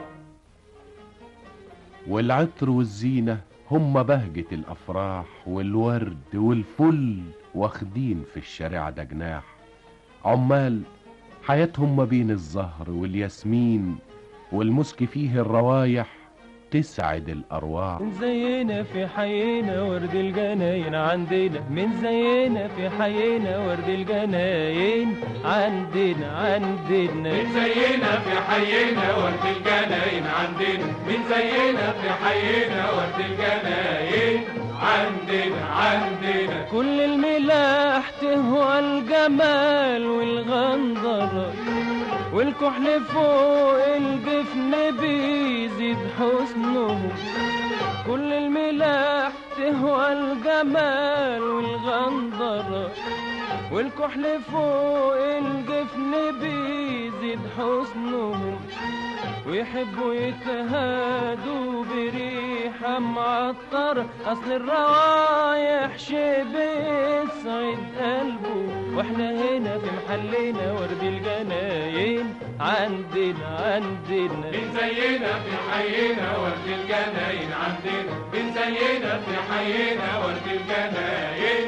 S16: والعطر والزينة هم بهجة الأفراح والورد والفل واخدين في الشارع ده جناح عمال حياتهم ما بين الزهر والياسمين والمسك فيه الروايح تسعد الأرواح
S4: من زينا في حينا ورد الجناين عندنا من زينا في حينا ورد الجناين عندنا عندنا
S5: من زينا في حينا ورد الجناين عندنا من زينا في حينا ورد الجناين عندنا عندنا
S4: كل الملاح تهوى الجمال والغندرة والكحل فوق الجفن بيزيد حسنه كل الملاح تهوى الجمال والغندرة والكحل فوق الجفن بيزيد حسنهم ويحبوا يتهادوا بريحة معطرة أصل الروايح شي بيسعد قلبه واحنا هنا في محلنا ورد الجناين عندنا عندنا
S5: من زينا في حينا ورد الجناين عندنا من زينا في حينا ورد الجناين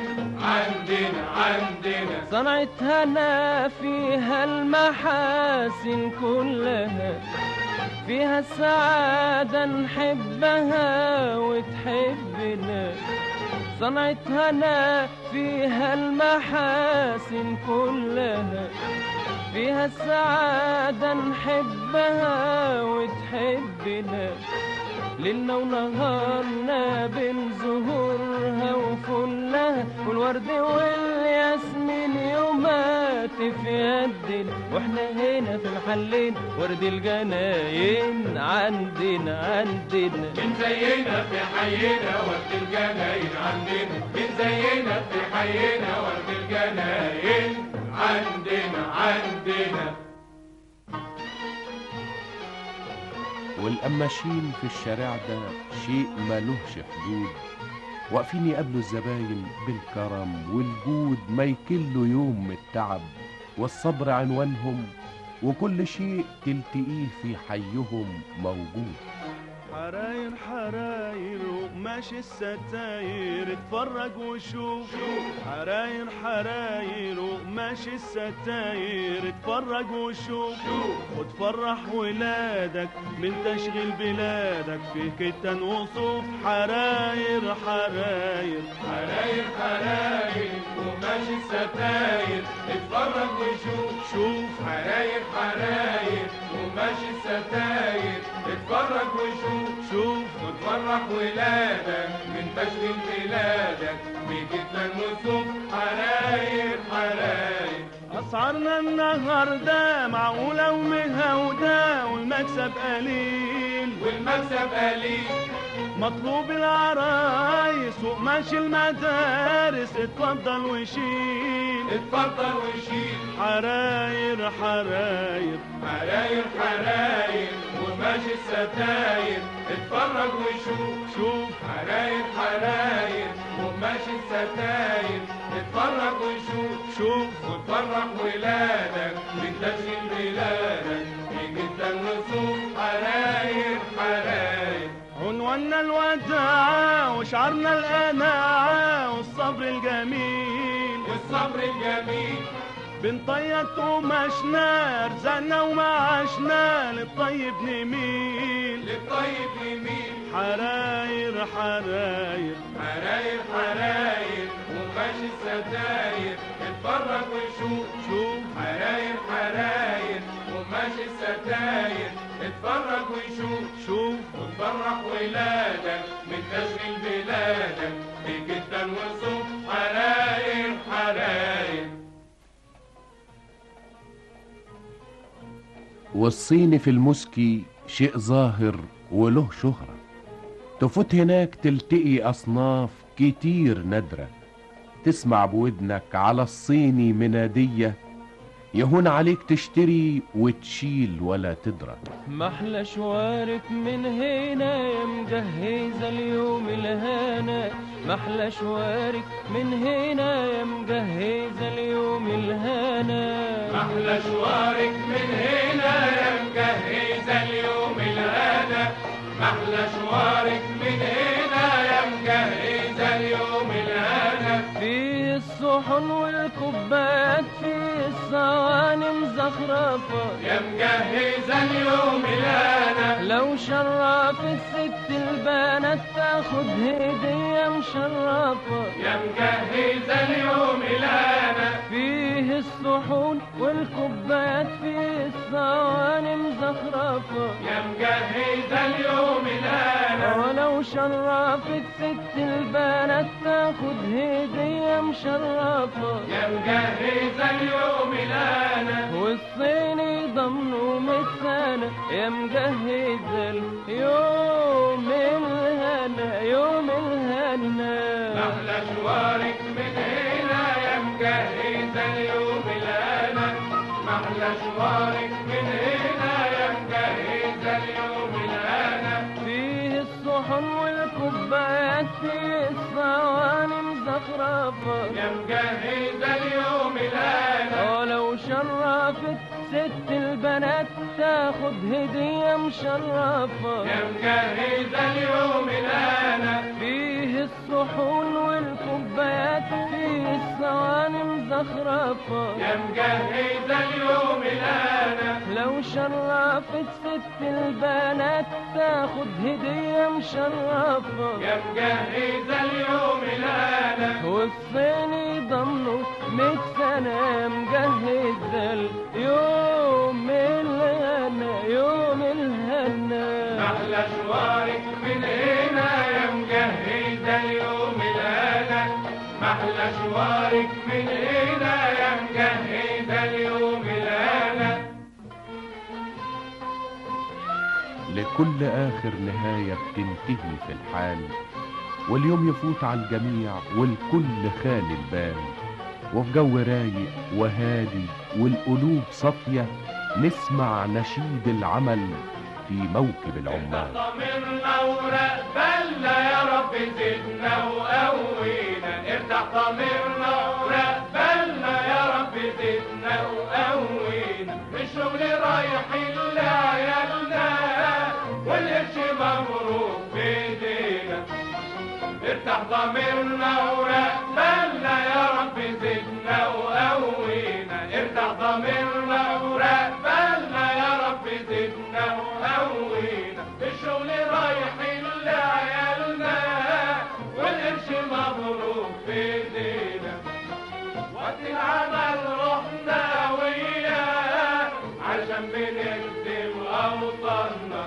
S5: عندنا عندنا
S4: صنعة هنا فيها المحاسن كلها فيها السعادة نحبها وتحبنا صنعة هنا فيها المحاسن كلها فيها السعادة نحبها وتحبنا ليلنا ونهارنا بين زهورها وفلها والورد والياسمين يومات في يدنا واحنا هنا في الحلين ورد الجناين عندنا عندنا
S5: من زينا في حينا ورد الجناين عندنا من زينا في حينا ورد الجناين عندنا عندنا
S16: والقماشين في الشارع ده شيء ملوش حدود واقفين يقابلوا الزباين بالكرم والجود ما يكلوا يوم من التعب والصبر عنوانهم وكل شيء تلتقيه في حيهم موجود
S17: حراير حراير وقماش الستاير اتفرج وشوف حراير حراير وقماش الستاير اتفرج وشوف وتفرح ولادك من تشغيل بلادك فيه كتان وصوف حراير حراير
S5: حراير حراير وماشي الستاير اتفرج وشوف
S17: شوف
S5: حراير حراير وماشي الستاير اتفرج وشوف
S17: شوف
S5: وتفرح ولادك من تشغيل بلادك بجدا وصوف حراير حراير
S17: أسعارنا النهاردة معقولة ومهودة والمكسب قليل
S5: والمكسب قليل
S17: مطلوب العرايس وقماش المدارس اتفضل وشيل
S5: اتفضل وشيل
S17: حراير حراير
S5: حراير حراير وماشي الستاير اتفرج وشوف
S17: شوف
S5: حراير حراير وماشي الستاير اتفرج وشوف
S17: شوف
S5: وتفرح ولادك من تشغيل بلادك بجدا وصوف حراير حراير
S17: عنواننا الوداعة وشعارنا القناعة والصبر الجميل
S5: والصبر الجميل
S17: بنطيب قماشنا رزقنا ومعاشنا للطيب نميل
S5: للطيب يميل
S17: حراير حراير
S5: حراير حراير وماشي الستاير اتفرج وشوف
S17: شوف
S5: حراير حراير وماشي الستاير اتفرج وشوف
S17: شوف
S5: وتفرح ولادك من تشغيل بلادك بجدا وصوف حراير حراير
S16: والصيني في المسكي شيء ظاهر وله شهرة تفوت هناك تلتقي أصناف كتير نادرة تسمع بودنك على الصيني منادية يهون عليك تشتري وتشيل ولا تدرى
S4: محلى شوارك من هنا يا مجهزة اليوم الهنا محلى شوارك من هنا يا مجهزة اليوم الهنا
S5: محلى شوارك من هنا يا مجهزة اليوم الهنا محلى شوارك من هنا يا مجهزة اليوم الهنا
S4: فيه الصحن والكوبايات فيه الصواني مزخرفة
S5: يا مجهزة اليوم الهنا
S4: لو شرف الست البنات تاخد هدية مشرفة
S5: يا مجهزة اليوم الهنا
S4: فيه الصحون والكوبايات فيه الصواني مزخرفة
S5: يا مجهزة اليوم الهنا
S4: ولو شرفت ست البنات تاخد هدية مشرفة
S5: يا مجهزة اليوم الهنا
S4: والصيني ضمنه متسانة يا مجهزة اليوم الهنا يوم الهنا
S5: محلى شوارك من هنا يا مجهزة اليوم الهنا محلى شوارك من هنا يا مجهزة اليوم الهنا
S4: فيه الصحن والكوبايات فيه الصواني مزخرفة
S5: يا مجهزة اليوم الهنا
S4: ولو شرفت ست البنات تاخد هدية مشرفة
S5: يا مجهزة اليوم الهنا
S4: فيه الصحون والكوبايات في الصواني مزخرفة
S5: يا مجهزة اليوم الأنا
S4: لو شرفت ست البنات تاخد هدية مشرفة
S5: يا مجهزة اليوم الأنا
S4: والصيني ضمنه ميت سنة مجهز اليوم الهنا يوم الهنا
S5: أحلى شوارك من هنا يا مجهزة اليوم الأنا محلى شوارك من هنا يا مجهزة اليوم الأنا
S16: لكل آخر نهاية بتنتهي في الحال واليوم يفوت على الجميع والكل خالي البال وفي جو رايق وهادي والقلوب صافية نسمع نشيد العمل في موكب العمال
S5: ضميرنا ورقبلنا يا رب زدنا وقوينا ارتاح ضميرنا ورقبلنا يا رب زدنا وقوينا الشغل رايح لعيالنا والقرش مبروك بايدينا ارتاح ضميرنا ورقبلنا يا رب زدنا وقوينا ارتاح ضميرنا ورقبلنا يا رب زدنا وقوينا الشغل رايح لعيالنا والقرش مبروك بايدينا وقت العمل رحنا وياه عشان بنخدم اوطاننا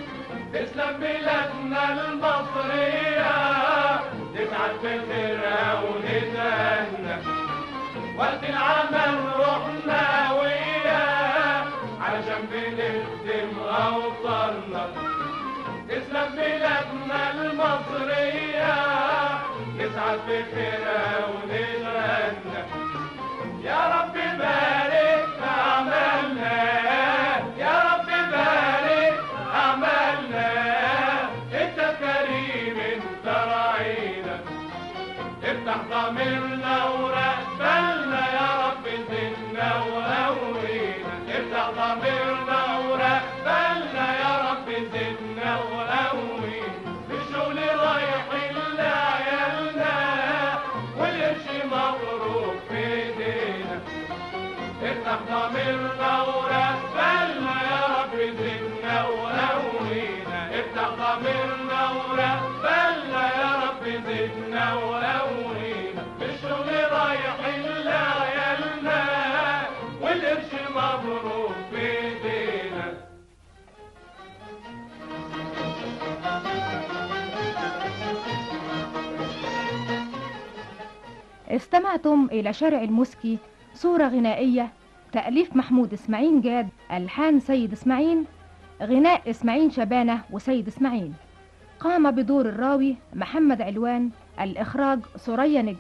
S5: تسلم بلادنا المصرية نسعد بخيرها ونتهنى وقت العمل رحنا وياه علشان بنخدم أوطاننا تسلم بلادنا المصرية نسعد بخيرها ونتهنى يا رب بارك في أعمالنا يا رب بارك أعمالنا أنت كريم أنت راعينا افتح ضميرنا ورقبلنا يا رب زدنا وقوينا افتح ضميرنا ورقبلنا يا رب زدنا وقوينا الشغل رايح لعيالنا والقرش مبروك في ايدينا افتح ضميرنا ورقبلنا يا رب زدنا وقوينا افتح ضميرنا ورقبلنا يا رب زدنا وقوينا الشغل رايح لعيالنا والقرش مبروك في ايدينا
S18: استمعتم إلى شارع المسكي صورة غنائية تأليف محمود إسماعيل جاد ألحان سيد إسماعيل غناء إسماعيل شبانة وسيد إسماعيل قام بدور الراوي محمد علوان الإخراج سوريا نجم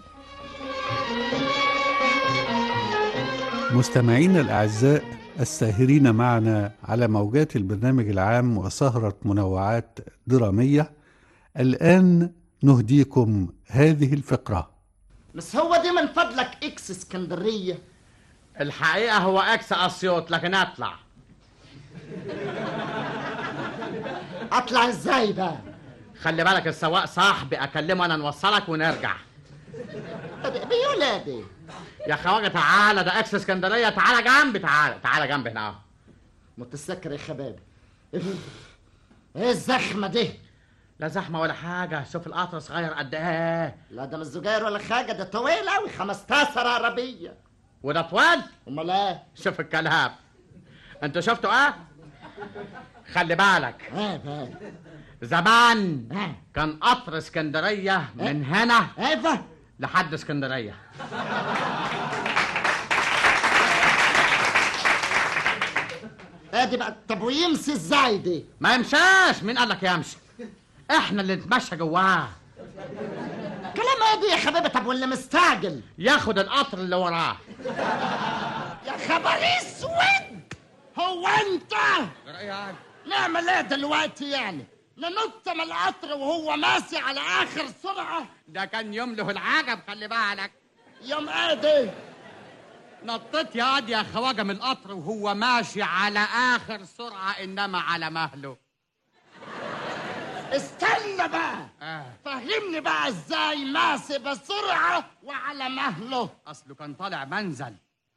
S2: مستمعينا الأعزاء الساهرين معنا على موجات البرنامج العام وسهرة منوعات درامية الآن نهديكم هذه الفقرة
S19: بس هو دي من فضلك اكس اسكندريه
S20: الحقيقة هو اكس اسيوط لكن اطلع
S19: اطلع ازاي بقى
S20: خلي بالك السواق صاحبي اكلمه انا نوصلك ونرجع
S19: بيقول ايه دي
S20: يا خواجه تعالى ده اكس اسكندريه تعالى جنبي تعالى تعالى جنبي هنا اهو
S19: متسكر يا خبابي ايه الزخمه دي
S20: لا زحمه ولا حاجه شوف القطر صغير قد ايه
S19: لا ده مش زجاير ولا حاجه ده طويل قوي 15 عربيه
S20: وده طوال
S19: امال ايه
S20: شوف الكلام انت شفته ايه خلي بالك
S19: ايه بقى
S20: زمان كان قطر اسكندريه من هنا
S19: ايه
S20: لحد اسكندريه
S19: ادي بقى طب ويمشي ازاي دي
S20: ما يمشاش مين قال لك يمشي احنا اللي نتمشى جواه
S19: كلام ايه دي يا حبيبي طب واللي مستعجل
S20: ياخد القطر اللي وراه
S19: يا خبر اسود هو انت نعمل ايه دلوقتي يعني ننط من القطر وهو ماشي على اخر سرعه
S20: ده كان يوم له العجب خلي بالك
S19: يوم ايه دي
S20: نطيت يا واد يا خواجه من القطر وهو ماشي على اخر سرعه انما على مهله
S19: استنى بقى فهمني بقى ازاي ماشي بسرعة وعلى مهله
S20: اصله كان طالع منزل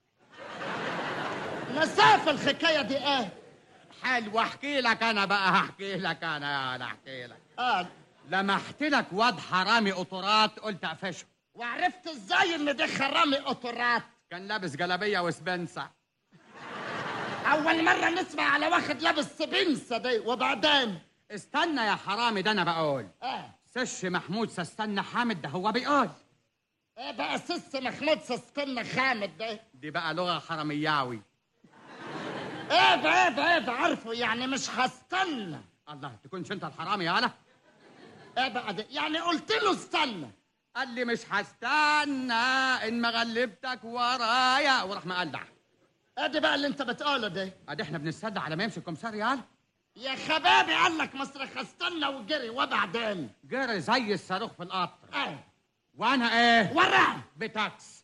S19: نساف الحكاية دي ايه
S20: حلو احكي لك انا بقى هحكي لك انا انا احكي لك
S19: اه
S20: لمحت لك واد حرامي قطرات قلت اقفشه
S19: وعرفت ازاي ان ده خرامي قطرات
S20: كان لابس جلابيه وسبنسه
S19: اول مرة نسمع على واحد لابس سبنسة دي وبعدين
S20: استنى يا حرامي ده انا بقول
S19: اه
S20: سش محمود سستنى حامد ده هو بيقول
S19: ايه بقى سس محمود سستنى خامد ده
S20: دي بقى لغه حرامياوي
S19: ايه بقى ايه بقى ايه بقى عارفه يعني مش هستنى
S20: الله تكونش انت الحرامي يا انا
S19: ايه بقى ده يعني قلت له استنى
S20: قال لي مش هستنى ان ما غلبتك ورايا وراح مقلع
S19: ادي بقى اللي انت بتقوله ده
S20: ادي احنا بنستدعى على ما يمشي الكمسار يا انا
S19: يا خبابي قال لك مصرخ استنى وجري وبعدين
S20: جري زي الصاروخ في القطر
S19: ايه
S20: وانا ايه
S19: ورا
S20: بتاكس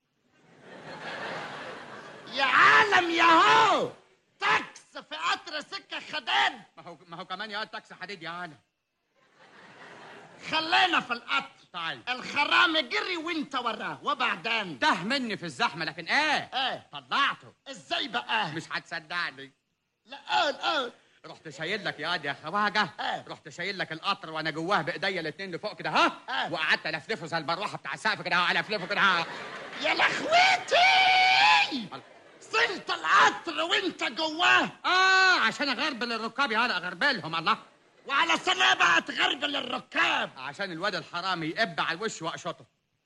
S19: يا عالم يا هو تاكس في قطر سكة خداد
S20: ما هو ما هو كمان يا تاكسي حديد يا انا
S19: خلينا في القطر
S20: طيب
S19: الخرامي جري وانت وراه وبعدين
S20: ده مني في الزحمه لكن ايه
S19: ايه
S20: طلعته
S19: ازاي بقى
S20: مش هتصدقني
S19: لا قول قول
S20: رحت شايل لك يا واد يا خواجه
S19: ايه
S20: رحت شايل لك القطر وانا جواه بايديا الاتنين لفوق كده ها
S19: ايه
S20: وقعدت الفلفه زي المروحه بتاع السقف كده ها الفلفه كده ها
S19: يا لخويتي صلت القطر وانت جواه
S20: اه عشان اغربل الركاب يا انا اغربلهم الله
S19: وعلى سنة بقى تغربل الركاب
S20: عشان الواد الحرامي يقب على الوش واقشطه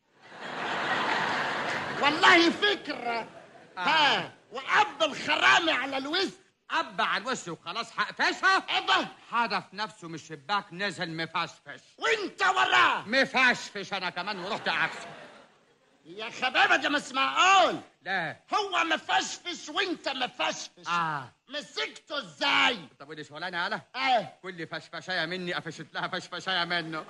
S19: والله فكرة ها وأب الخرامي على الوسط
S20: قب على الوش وخلاص هقفشها
S19: ايه ده
S20: حدف نفسه من الشباك نزل مفشفش
S19: وانت وراه
S20: مفشفش انا كمان ورحت عكسه
S19: يا خبابة ده مش معقول
S20: لا
S19: هو مفشفش وانت مفشفش
S20: اه
S19: مسكته ازاي
S20: طب ودي شغلانه يالا
S19: ايه
S20: كل فشفشايه مني قفشت لها فشفشايه منه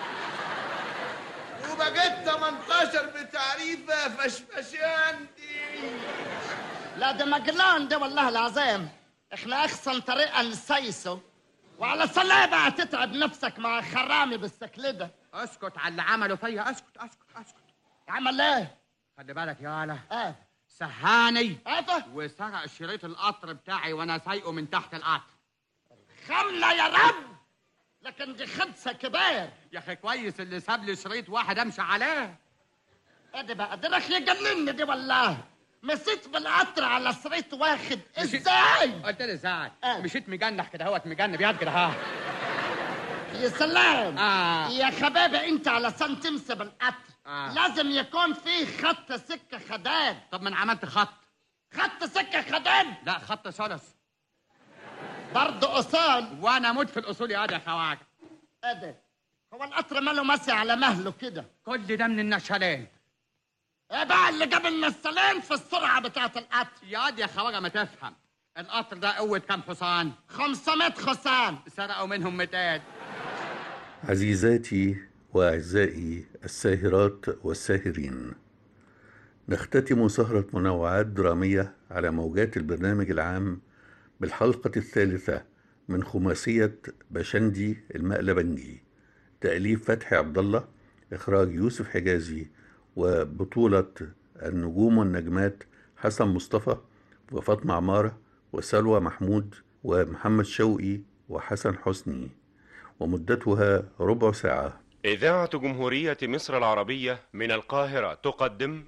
S8: وبقيت 18 بتعريفة فشفشان دي
S19: لا ده مجنون ده والله العظيم احنا احسن طريقة نسيسه وعلى صلاة بقى تتعب نفسك مع خرامي بالشكل ده
S20: اسكت على اللي عمله فيا اسكت اسكت اسكت
S19: عمل ايه؟
S20: خلي بالك يالا
S19: ايه
S20: سهاني
S19: ايه
S20: وسرق شريط القطر بتاعي وانا سايقه من تحت القطر
S19: خملة يا رب لكن دي خدسة كبير
S20: يا اخي كويس اللي ساب لي شريط واحد امشي عليه
S19: ادي بقى ده رح يجنني دي والله مسيت بالقطر على شريط واحد ازاي؟
S20: قلت لي ازاي مشيت مجنح كده اهوت مجنب يد كده ها
S19: يا سلام
S20: آه.
S19: يا خبابة انت علشان تمسي بالقطر
S20: آه.
S19: لازم يكون في خط سكة خداد
S20: طب ما انا عملت خط
S19: خط سكة خداد
S20: لا خط ثلث
S19: برضه اصول
S20: وانا اموت في الاصول يا يا خواجه
S19: ادي هو القطر ماله ماشي على مهله كده
S20: كل ده من النشالين
S19: ايه بقى اللي جاب النسلين في السرعة بتاعت القطر
S20: يا يا خواجه ما تفهم القطر ده قوة كام حصان
S19: 500 حصان
S20: سرقوا منهم 200
S2: عزيزاتي واعزائي الساهرات والساهرين نختتم سهرة منوعات درامية على موجات البرنامج العام بالحلقة الثالثة من خماسية بشندي المقلبنجي تأليف فتحي عبد الله إخراج يوسف حجازي وبطولة النجوم والنجمات حسن مصطفى وفاطمة عمارة وسلوى محمود ومحمد شوقي وحسن حسني ومدتها ربع ساعة
S21: إذاعة جمهورية مصر العربية من القاهرة تقدم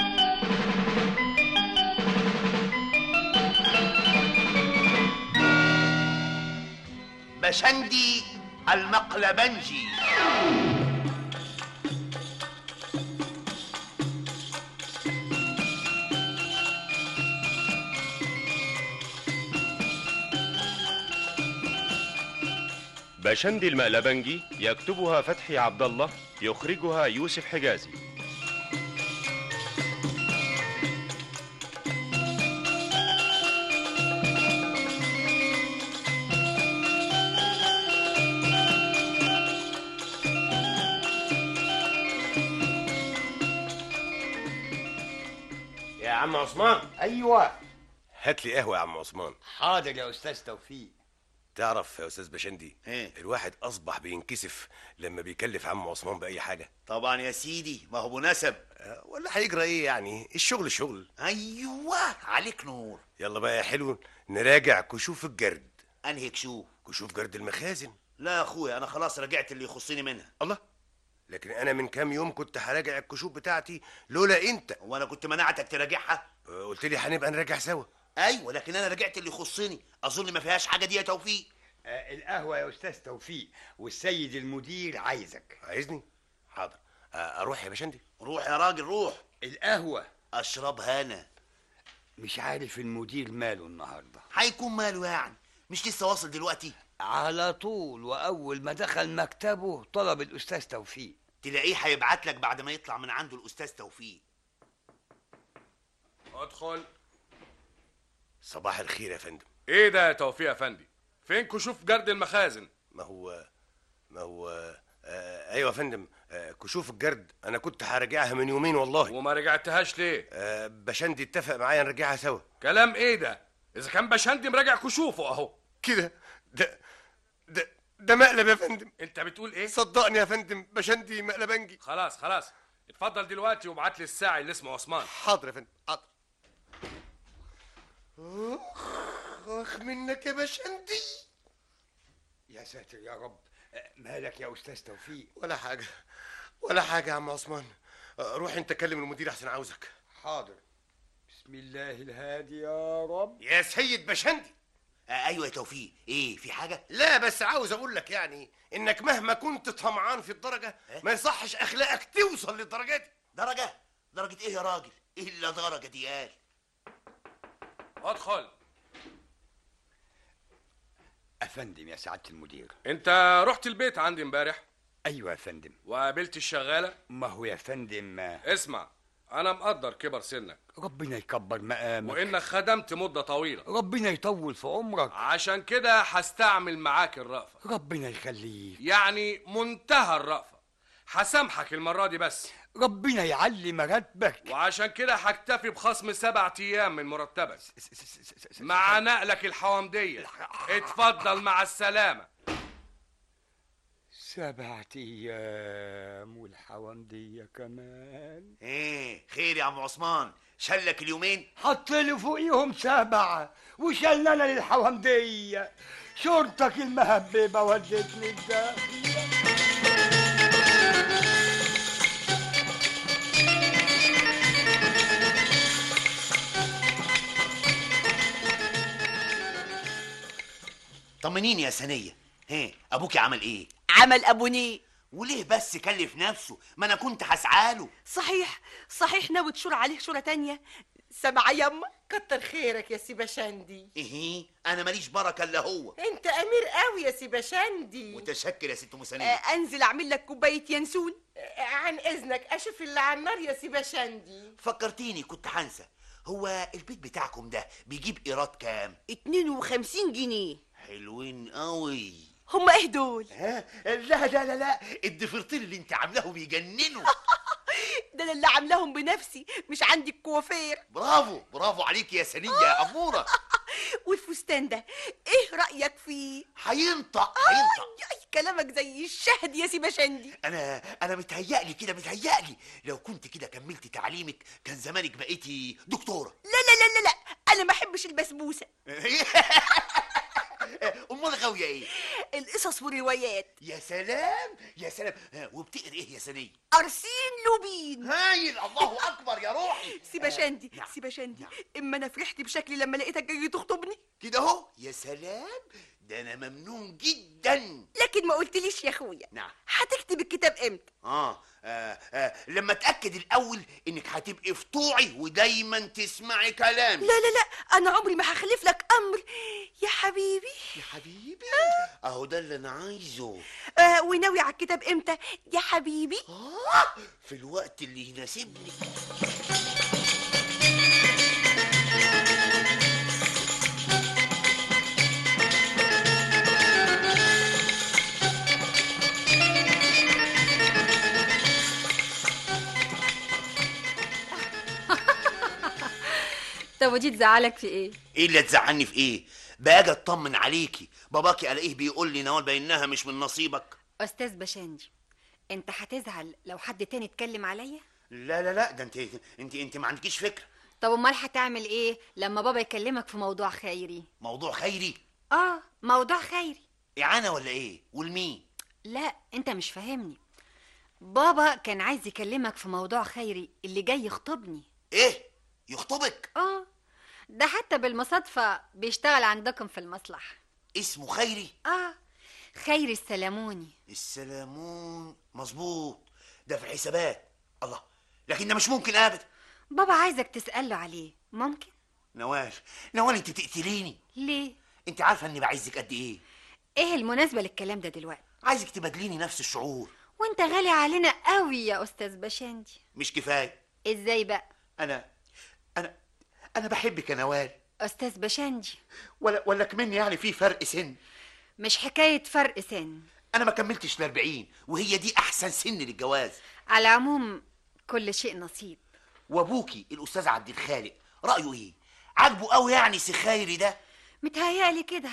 S6: بشندي المقلبنجي
S21: بشندي المقلبنجي يكتبها فتحي عبد الله يخرجها يوسف حجازي
S22: يا عم عثمان
S23: ايوه
S22: هات لي قهوه يا عم عثمان
S23: حاضر يا استاذ توفيق
S1: تعرف يا استاذ بشندي
S6: ايه
S1: الواحد اصبح بينكسف لما بيكلف عمه عثمان باي حاجه
S6: طبعا يا سيدي ما هو مناسب
S1: ولا هيجرى ايه يعني الشغل شغل
S6: ايوه عليك نور
S1: يلا بقى يا حلو نراجع كشوف الجرد
S6: انهي كشوف
S1: كشوف جرد المخازن
S6: لا يا اخويا انا خلاص رجعت اللي يخصني منها
S1: الله لكن انا من كام يوم كنت هراجع الكشوف بتاعتي لولا انت
S6: وانا كنت منعتك تراجعها
S1: قلت لي هنبقى نراجع سوا
S6: ايوه لكن انا رجعت اللي يخصني اظن ما فيهاش حاجه دي يا توفيق
S22: آه القهوة يا أستاذ توفيق والسيد المدير عايزك
S1: عايزني؟ حاضر آه أروح يا باشندي
S6: روح يا راجل روح
S22: القهوة
S6: اشربها انا
S22: مش عارف المدير ماله النهاردة
S6: هيكون ماله يعني مش لسه واصل دلوقتي
S22: على طول وأول ما دخل مكتبه طلب الأستاذ توفيق
S6: تلاقيه هيبعت لك بعد ما يطلع من عنده الاستاذ توفيق
S23: ادخل
S1: صباح الخير يا فندم
S23: ايه ده يا توفيق يا فندي فين كشوف جرد المخازن
S1: ما هو ما هو آه ايوه يا فندم آه كشوف الجرد انا كنت هراجعها من يومين والله
S23: وما رجعتهاش ليه
S1: آه بشندي اتفق معايا نرجعها سوا
S23: كلام ايه ده اذا كان بشندي مراجع كشوفه اهو
S1: كده ده ده ده مقلب يا فندم
S23: انت بتقول ايه
S1: صدقني يا فندم بشندي مقلبنجي
S23: خلاص خلاص اتفضل دلوقتي وابعت لي الساعي اللي اسمه عثمان
S1: حاضر يا فندم حاضر اخ اخ منك يا بشندي
S22: يا ساتر يا رب آه، مالك يا أستاذ توفيق
S1: ولا حاجه ولا حاجه يا عم عثمان آه، روح انت كلم المدير احسن عاوزك
S22: حاضر بسم الله الهادي يا رب
S1: يا سيد بشندي
S6: آه ايوه يا توفيق ايه في حاجه
S1: لا بس عاوز اقول لك يعني انك مهما كنت طمعان في الدرجه ما يصحش اخلاقك توصل للدرجه دي
S6: درجه درجه ايه يا راجل الا درجه دي قال
S23: ادخل
S22: أفندم يا سعادة المدير
S23: انت رحت البيت عندي امبارح
S22: أيوة يا فندم
S23: وقابلت الشغاله
S22: ما هو يا فندم آه،
S23: اسمع انا مقدر كبر سنك
S22: ربنا يكبر مقامك
S23: وانك خدمت مده طويله
S22: ربنا يطول في عمرك
S23: عشان كده هستعمل معاك الرأفة
S22: ربنا يخليك
S23: يعني منتهى الرأفة هسامحك المرة دي بس
S22: ربنا يعلي مراتبك
S23: وعشان كده هكتفي بخصم سبعة أيام من مرتبك مع نقلك الحوامدية اتفضل مع السلامة
S22: سبعة أيام والحوامدية كمان
S6: ايه خير يا عم عثمان شلك اليومين
S22: حط لي فوقيهم سبعة وشلنا للحوامدية شرطك المهببة ودتني الداخل
S6: طمنيني يا سنيه ايه ابوكي عمل ايه
S7: عمل ابونيه
S6: وليه بس كلف نفسه ما انا كنت هسعاله
S7: صحيح صحيح ناوي تشور عليه شورة تانية سامعة يما كتر خيرك يا سي بشندي
S6: ايه انا ماليش بركه الا هو
S7: انت امير قوي يا سي بشندي
S6: متشكر يا ست ام
S7: آه
S6: سنيه
S7: انزل اعمل لك كوبايه ينسون آه عن اذنك اشوف اللي على النار يا سي بشندي
S6: فكرتيني كنت هنسى هو البيت بتاعكم ده بيجيب ايراد كام
S7: 52 جنيه
S6: حلوين قوي
S7: هما ايه دول
S6: ها لا لا لا لا الضفيرتين اللي انت عاملاهم يجننوا
S7: ده انا اللي عاملاهم بنفسي مش عندي الكوافير
S6: برافو برافو عليك يا سنيه يا اموره
S7: والفستان ده ايه رايك فيه
S6: هينطق هينطق
S7: أي كلامك زي الشهد يا سي بشندي
S6: انا انا متهيألي كده متهيألي لو كنت كده كملت تعليمك كان زمانك بقيتي دكتوره
S7: لا لا لا لا لا انا ما احبش البسبوسه
S6: امال غاويه ايه
S7: القصص والروايات
S6: يا سلام يا سلام ها، وبتقري ايه يا سنيه
S7: ارسين لوبين
S6: هايل الله اكبر يا روحي
S7: سي بشندي سي بشندي اما انا فرحت بشكلي لما لقيتك جاي تخطبني
S6: كده اهو يا سلام ده انا ممنون جدا
S7: لكن ما قلتليش يا اخويا
S6: نعم
S7: هتكتب الكتاب امتى
S6: آه, آه, آه لما اتاكد الاول انك هتبقي في طوعي ودايما تسمعي كلامي
S7: لا لا لا انا عمري ما هخلف لك امر يا حبيبي
S6: يا حبيبي اهو ده اللي انا عايزه
S7: آه وناوي على الكتاب امتى يا حبيبي
S6: آه في الوقت اللي يناسبني
S11: طب ودي تزعلك في ايه
S6: ايه اللي تزعلني في ايه باجي اطمن عليكي باباكي الاقيه بيقول لي نوال بانها مش من نصيبك
S11: استاذ بشنجي انت هتزعل لو حد تاني اتكلم عليا
S6: لا لا لا ده انت انت انت ما عندكيش فكره
S11: طب امال هتعمل ايه لما بابا يكلمك في موضوع خيري
S6: موضوع خيري
S11: اه موضوع خيري
S6: اعانه ولا ايه والمين
S11: لا انت مش فاهمني بابا كان عايز يكلمك في موضوع خيري اللي جاي يخطبني
S6: ايه يخطبك
S11: اه ده حتى بالمصادفة بيشتغل عندكم في المصلحة
S6: اسمه خيري
S11: اه خيري السلاموني
S6: السلامون مظبوط ده في الحسابات الله لكن ده مش ممكن ابدا
S11: بابا عايزك تسأله عليه ممكن
S6: نوال نوال انت بتقتليني
S11: ليه
S6: انت عارفه اني بعزك قد ايه
S11: ايه المناسبة للكلام ده دلوقتي
S6: عايزك تبادليني نفس الشعور
S11: وانت غالي علينا قوي يا استاذ بشندي
S6: مش كفايه
S11: ازاي بقى
S6: انا انا انا بحبك يا نوال
S11: استاذ بشندي
S6: ولا ولا كمان يعني في فرق سن
S11: مش حكاية فرق سن
S6: انا ما كملتش ال 40 وهي دي احسن سن للجواز
S11: على العموم كل شيء نصيب
S6: وابوكي الاستاذ عبد الخالق رايه ايه عاجبه قوي يعني سي خيري ده
S11: متهيألي كده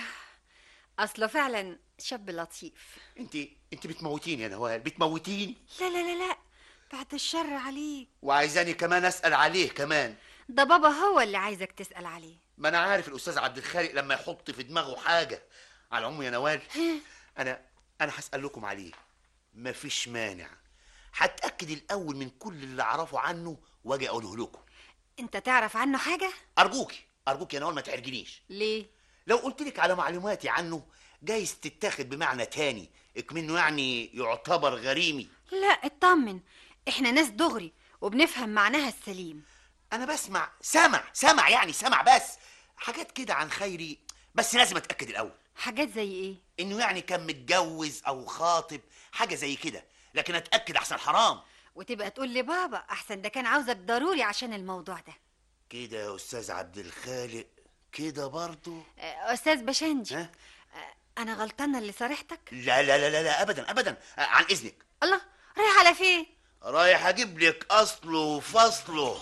S11: اصله فعلا شاب لطيف
S6: انت انت بتموتيني يا نوال بتموتيني
S11: لا لا لا لا بعد الشر عليك
S6: وعايزاني كمان اسال عليه كمان
S11: ده بابا هو اللي عايزك تسأل عليه
S6: ما انا عارف الاستاذ عبد الخالق لما يحط في دماغه حاجه على العموم يا نوال انا انا هسال لكم عليه مفيش مانع هتاكد الاول من كل اللي اعرفه عنه واجي اقوله لكم
S11: انت تعرف عنه حاجة
S6: ارجوكي ارجوكي يا نوال ما تحرجنيش
S11: ليه
S6: لو قلت لك على معلوماتي عنه جايز تتاخد بمعنى تاني اكمنه يعني يعتبر غريمي
S11: لا اطمن احنا ناس دغري وبنفهم معناها السليم
S6: انا بسمع سمع سمع يعني سمع بس حاجات كده عن خيري بس لازم اتاكد الاول
S11: حاجات زي ايه
S6: انه يعني كان متجوز او خاطب حاجه زي كده لكن اتاكد احسن حرام
S11: وتبقى تقول لي بابا احسن ده كان عاوزك ضروري عشان الموضوع ده
S6: كده يا استاذ عبد الخالق كده برضو
S11: آه، استاذ بشنجي آه، انا غلطانه اللي صارحتك
S6: لا لا لا لا, لا ابدا ابدا آه، عن اذنك
S11: الله رايح على فين
S6: رايح اجيب لك اصله وفصله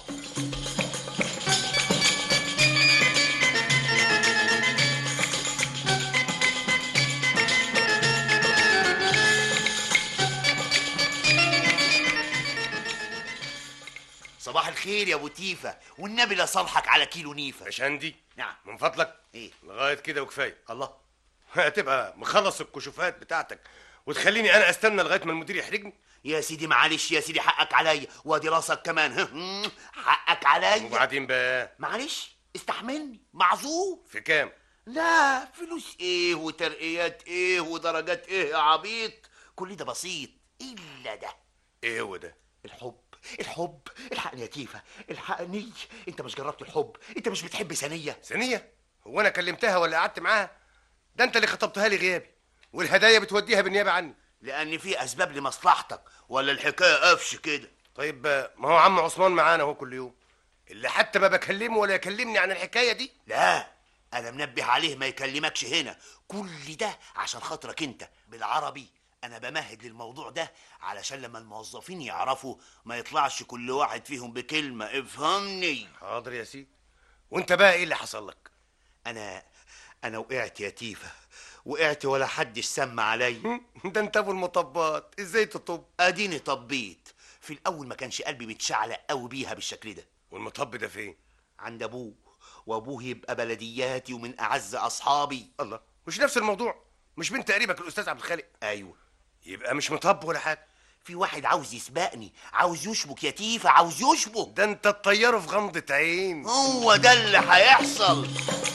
S6: صباح الخير يا ابو تيفا والنبي لا صالحك على كيلو نيفا
S1: شندي
S6: نعم
S1: من فضلك
S6: ايه
S1: لغايه كده وكفايه
S6: الله
S1: هتبقى مخلص الكشوفات بتاعتك وتخليني انا استنى لغايه ما المدير يحرجني
S6: يا سيدي معلش يا سيدي حقك عليا وادي راسك كمان ها، هم، حقك عليا
S1: وبعدين بقى
S6: معلش استحملني معذور
S1: في كام
S6: لا فلوس ايه وترقيات ايه ودرجات ايه يا عبيط كل ده بسيط الا ده
S1: ايه هو ده
S6: الحب الحب الحقني يا تيفا الحقني انت مش جربت الحب انت مش بتحب ثانيه
S1: ثانيه هو انا كلمتها ولا قعدت معاها ده انت اللي خطبتها لي غيابي والهدايا بتوديها بالنيابه عني
S6: لان في اسباب لمصلحتك ولا الحكايه قفش كده
S1: طيب ما هو عم عثمان معانا اهو كل يوم اللي حتى ما بكلمه ولا يكلمني عن الحكايه دي
S6: لا انا منبه عليه ما يكلمكش هنا كل ده عشان خاطرك انت بالعربي انا بمهد للموضوع ده علشان لما الموظفين يعرفوا ما يطلعش كل واحد فيهم بكلمه افهمني
S1: حاضر يا سيدي وانت بقى ايه اللي حصل لك
S6: انا انا وقعت يا تيفا وقعت ولا حدش سمع عليا
S1: ده انت ابو المطبات ازاي تطب
S6: اديني طبيت في الاول ما كانش قلبي متشعلق قوي بيها بالشكل ده
S1: والمطب ده فين
S6: عند ابوه وابوه يبقى بلدياتي ومن اعز اصحابي
S1: الله مش نفس الموضوع مش بنت قريبك الاستاذ عبد الخالق
S6: ايوه
S1: يبقى مش مطب ولا حاجه
S6: في واحد عاوز يسبقني عاوز يشبك يا تيفا عاوز يشبك
S1: ده انت تطيره في غمضة عين
S6: هو ده اللي هيحصل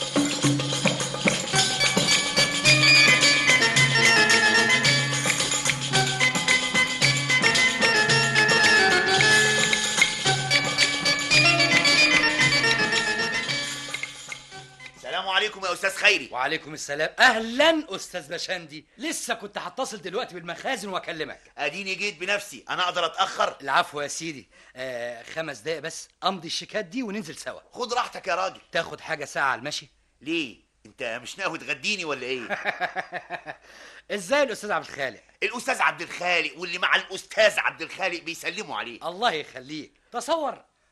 S6: السلام عليكم يا استاذ خيري
S13: وعليكم السلام اهلا استاذ بشندي لسه كنت هتصل دلوقتي بالمخازن واكلمك
S6: اديني جيت بنفسي انا اقدر اتاخر
S13: العفو يا سيدي آه خمس دقايق بس امضي الشيكات دي وننزل سوا
S6: خد راحتك يا راجل
S13: تاخد حاجه ساعه على المشي
S6: ليه انت مش ناوي تغديني ولا ايه
S13: ازاي الاستاذ عبد الخالق
S6: الاستاذ عبد الخالق واللي مع الاستاذ عبد الخالق بيسلموا عليه
S13: الله يخليك تصور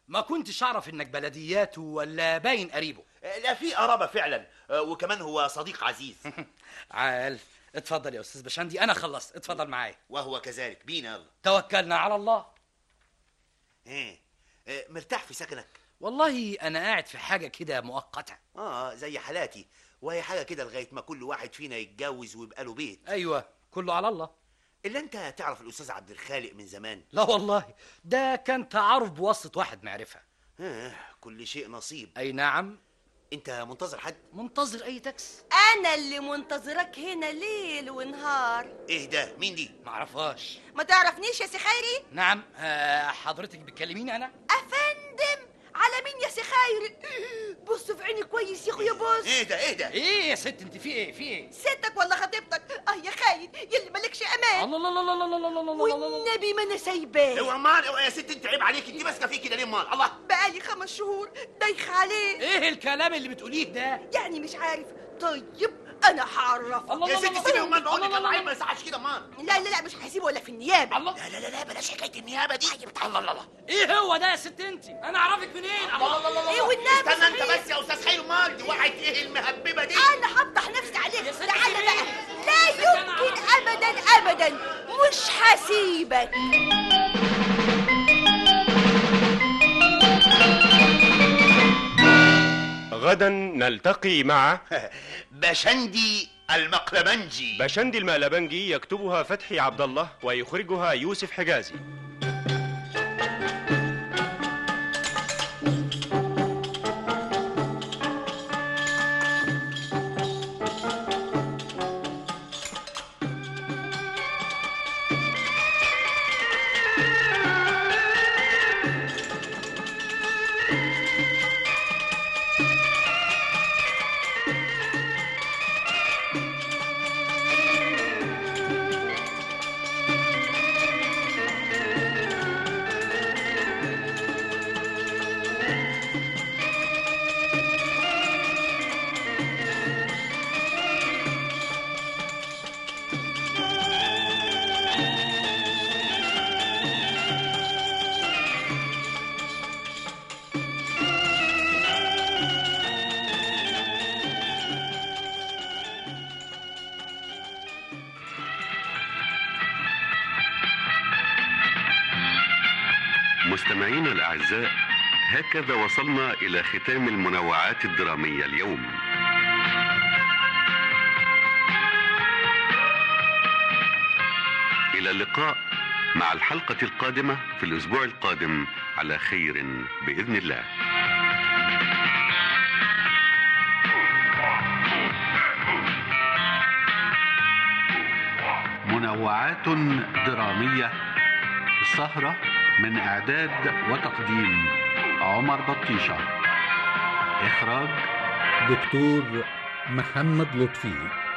S13: ما كنتش اعرف انك بلدياته ولا باين قريبه
S6: لا في قرابه فعلا آه، وكمان هو صديق عزيز
S13: عال اتفضل يا استاذ بشندي انا خلصت اتفضل معايا
S6: وهو كذلك بينا يلا
S13: توكلنا على الله
S6: ايه آه، مرتاح في سكنك
S13: والله انا قاعد في حاجه كده مؤقته
S6: اه زي حالاتي وهي حاجه كده لغايه ما كل واحد فينا يتجوز ويبقى له بيت
S13: ايوه كله على الله
S6: الا انت تعرف الاستاذ عبد الخالق من زمان
S13: لا والله ده كان تعارف بواسطه واحد معرفه
S6: آه كل شيء نصيب
S13: اي نعم
S6: انت منتظر حد
S13: منتظر اي تاكس
S7: انا اللي منتظرك هنا ليل ونهار
S6: ايه ده مين دي
S13: معرفهاش
S7: ما تعرفنيش يا سي خيري
S13: نعم آه حضرتك بتكلميني انا
S7: افندم على مين يا سي خيري بص في عيني كويس يا اخويا بص
S6: ايه ده ايه ده
S13: ايه يا ست انت في ايه في ايه
S7: ستك ولا خطيبتك اه يا خاين يلي مالكش امان
S13: الله الله الله الله الله الله الله الله
S7: والنبي ما انا سايباه
S6: اوعى مان اوعى يا ست انت عيب عليك انت ماسكه فيه كده ليه مان الله
S7: بقالي خمس شهور دايخ عليه
S13: ايه الكلام اللي بتقوليه ده
S7: يعني مش عارف طيب انا هعرفك
S6: يا ست سيبي مان بقول لك الله عيب ما يصحش كده مان
S7: لا لا لا مش هسيبه ولا في النيابه
S13: الله
S6: لا لا لا لا بلاش حكايه النيابه دي الله الله الله
S13: ايه هو ده يا ست انت انا اعرفك منين
S6: الله الله الله
S7: ايه والنبي
S6: استنى انت
S7: صحيح.
S6: بس يا استاذ خير مان دي وقعت ايه المهببه دي
S7: انا هفضح نفسي عليك تعالى بقى لا يمكن ابدا ابدا مش هسيبك
S21: غدا نلتقي مع
S6: بشندي المقلبنجي
S21: بشندي المقلبنجي يكتبها فتحي عبد الله ويخرجها يوسف حجازي
S2: مستمعينا الأعزاء هكذا وصلنا إلى ختام المنوعات الدرامية اليوم إلى اللقاء مع الحلقة القادمة في الأسبوع القادم على خير بإذن الله منوعات درامية السهرة من إعداد وتقديم عمر بطيشة إخراج
S10: دكتور محمد لطفي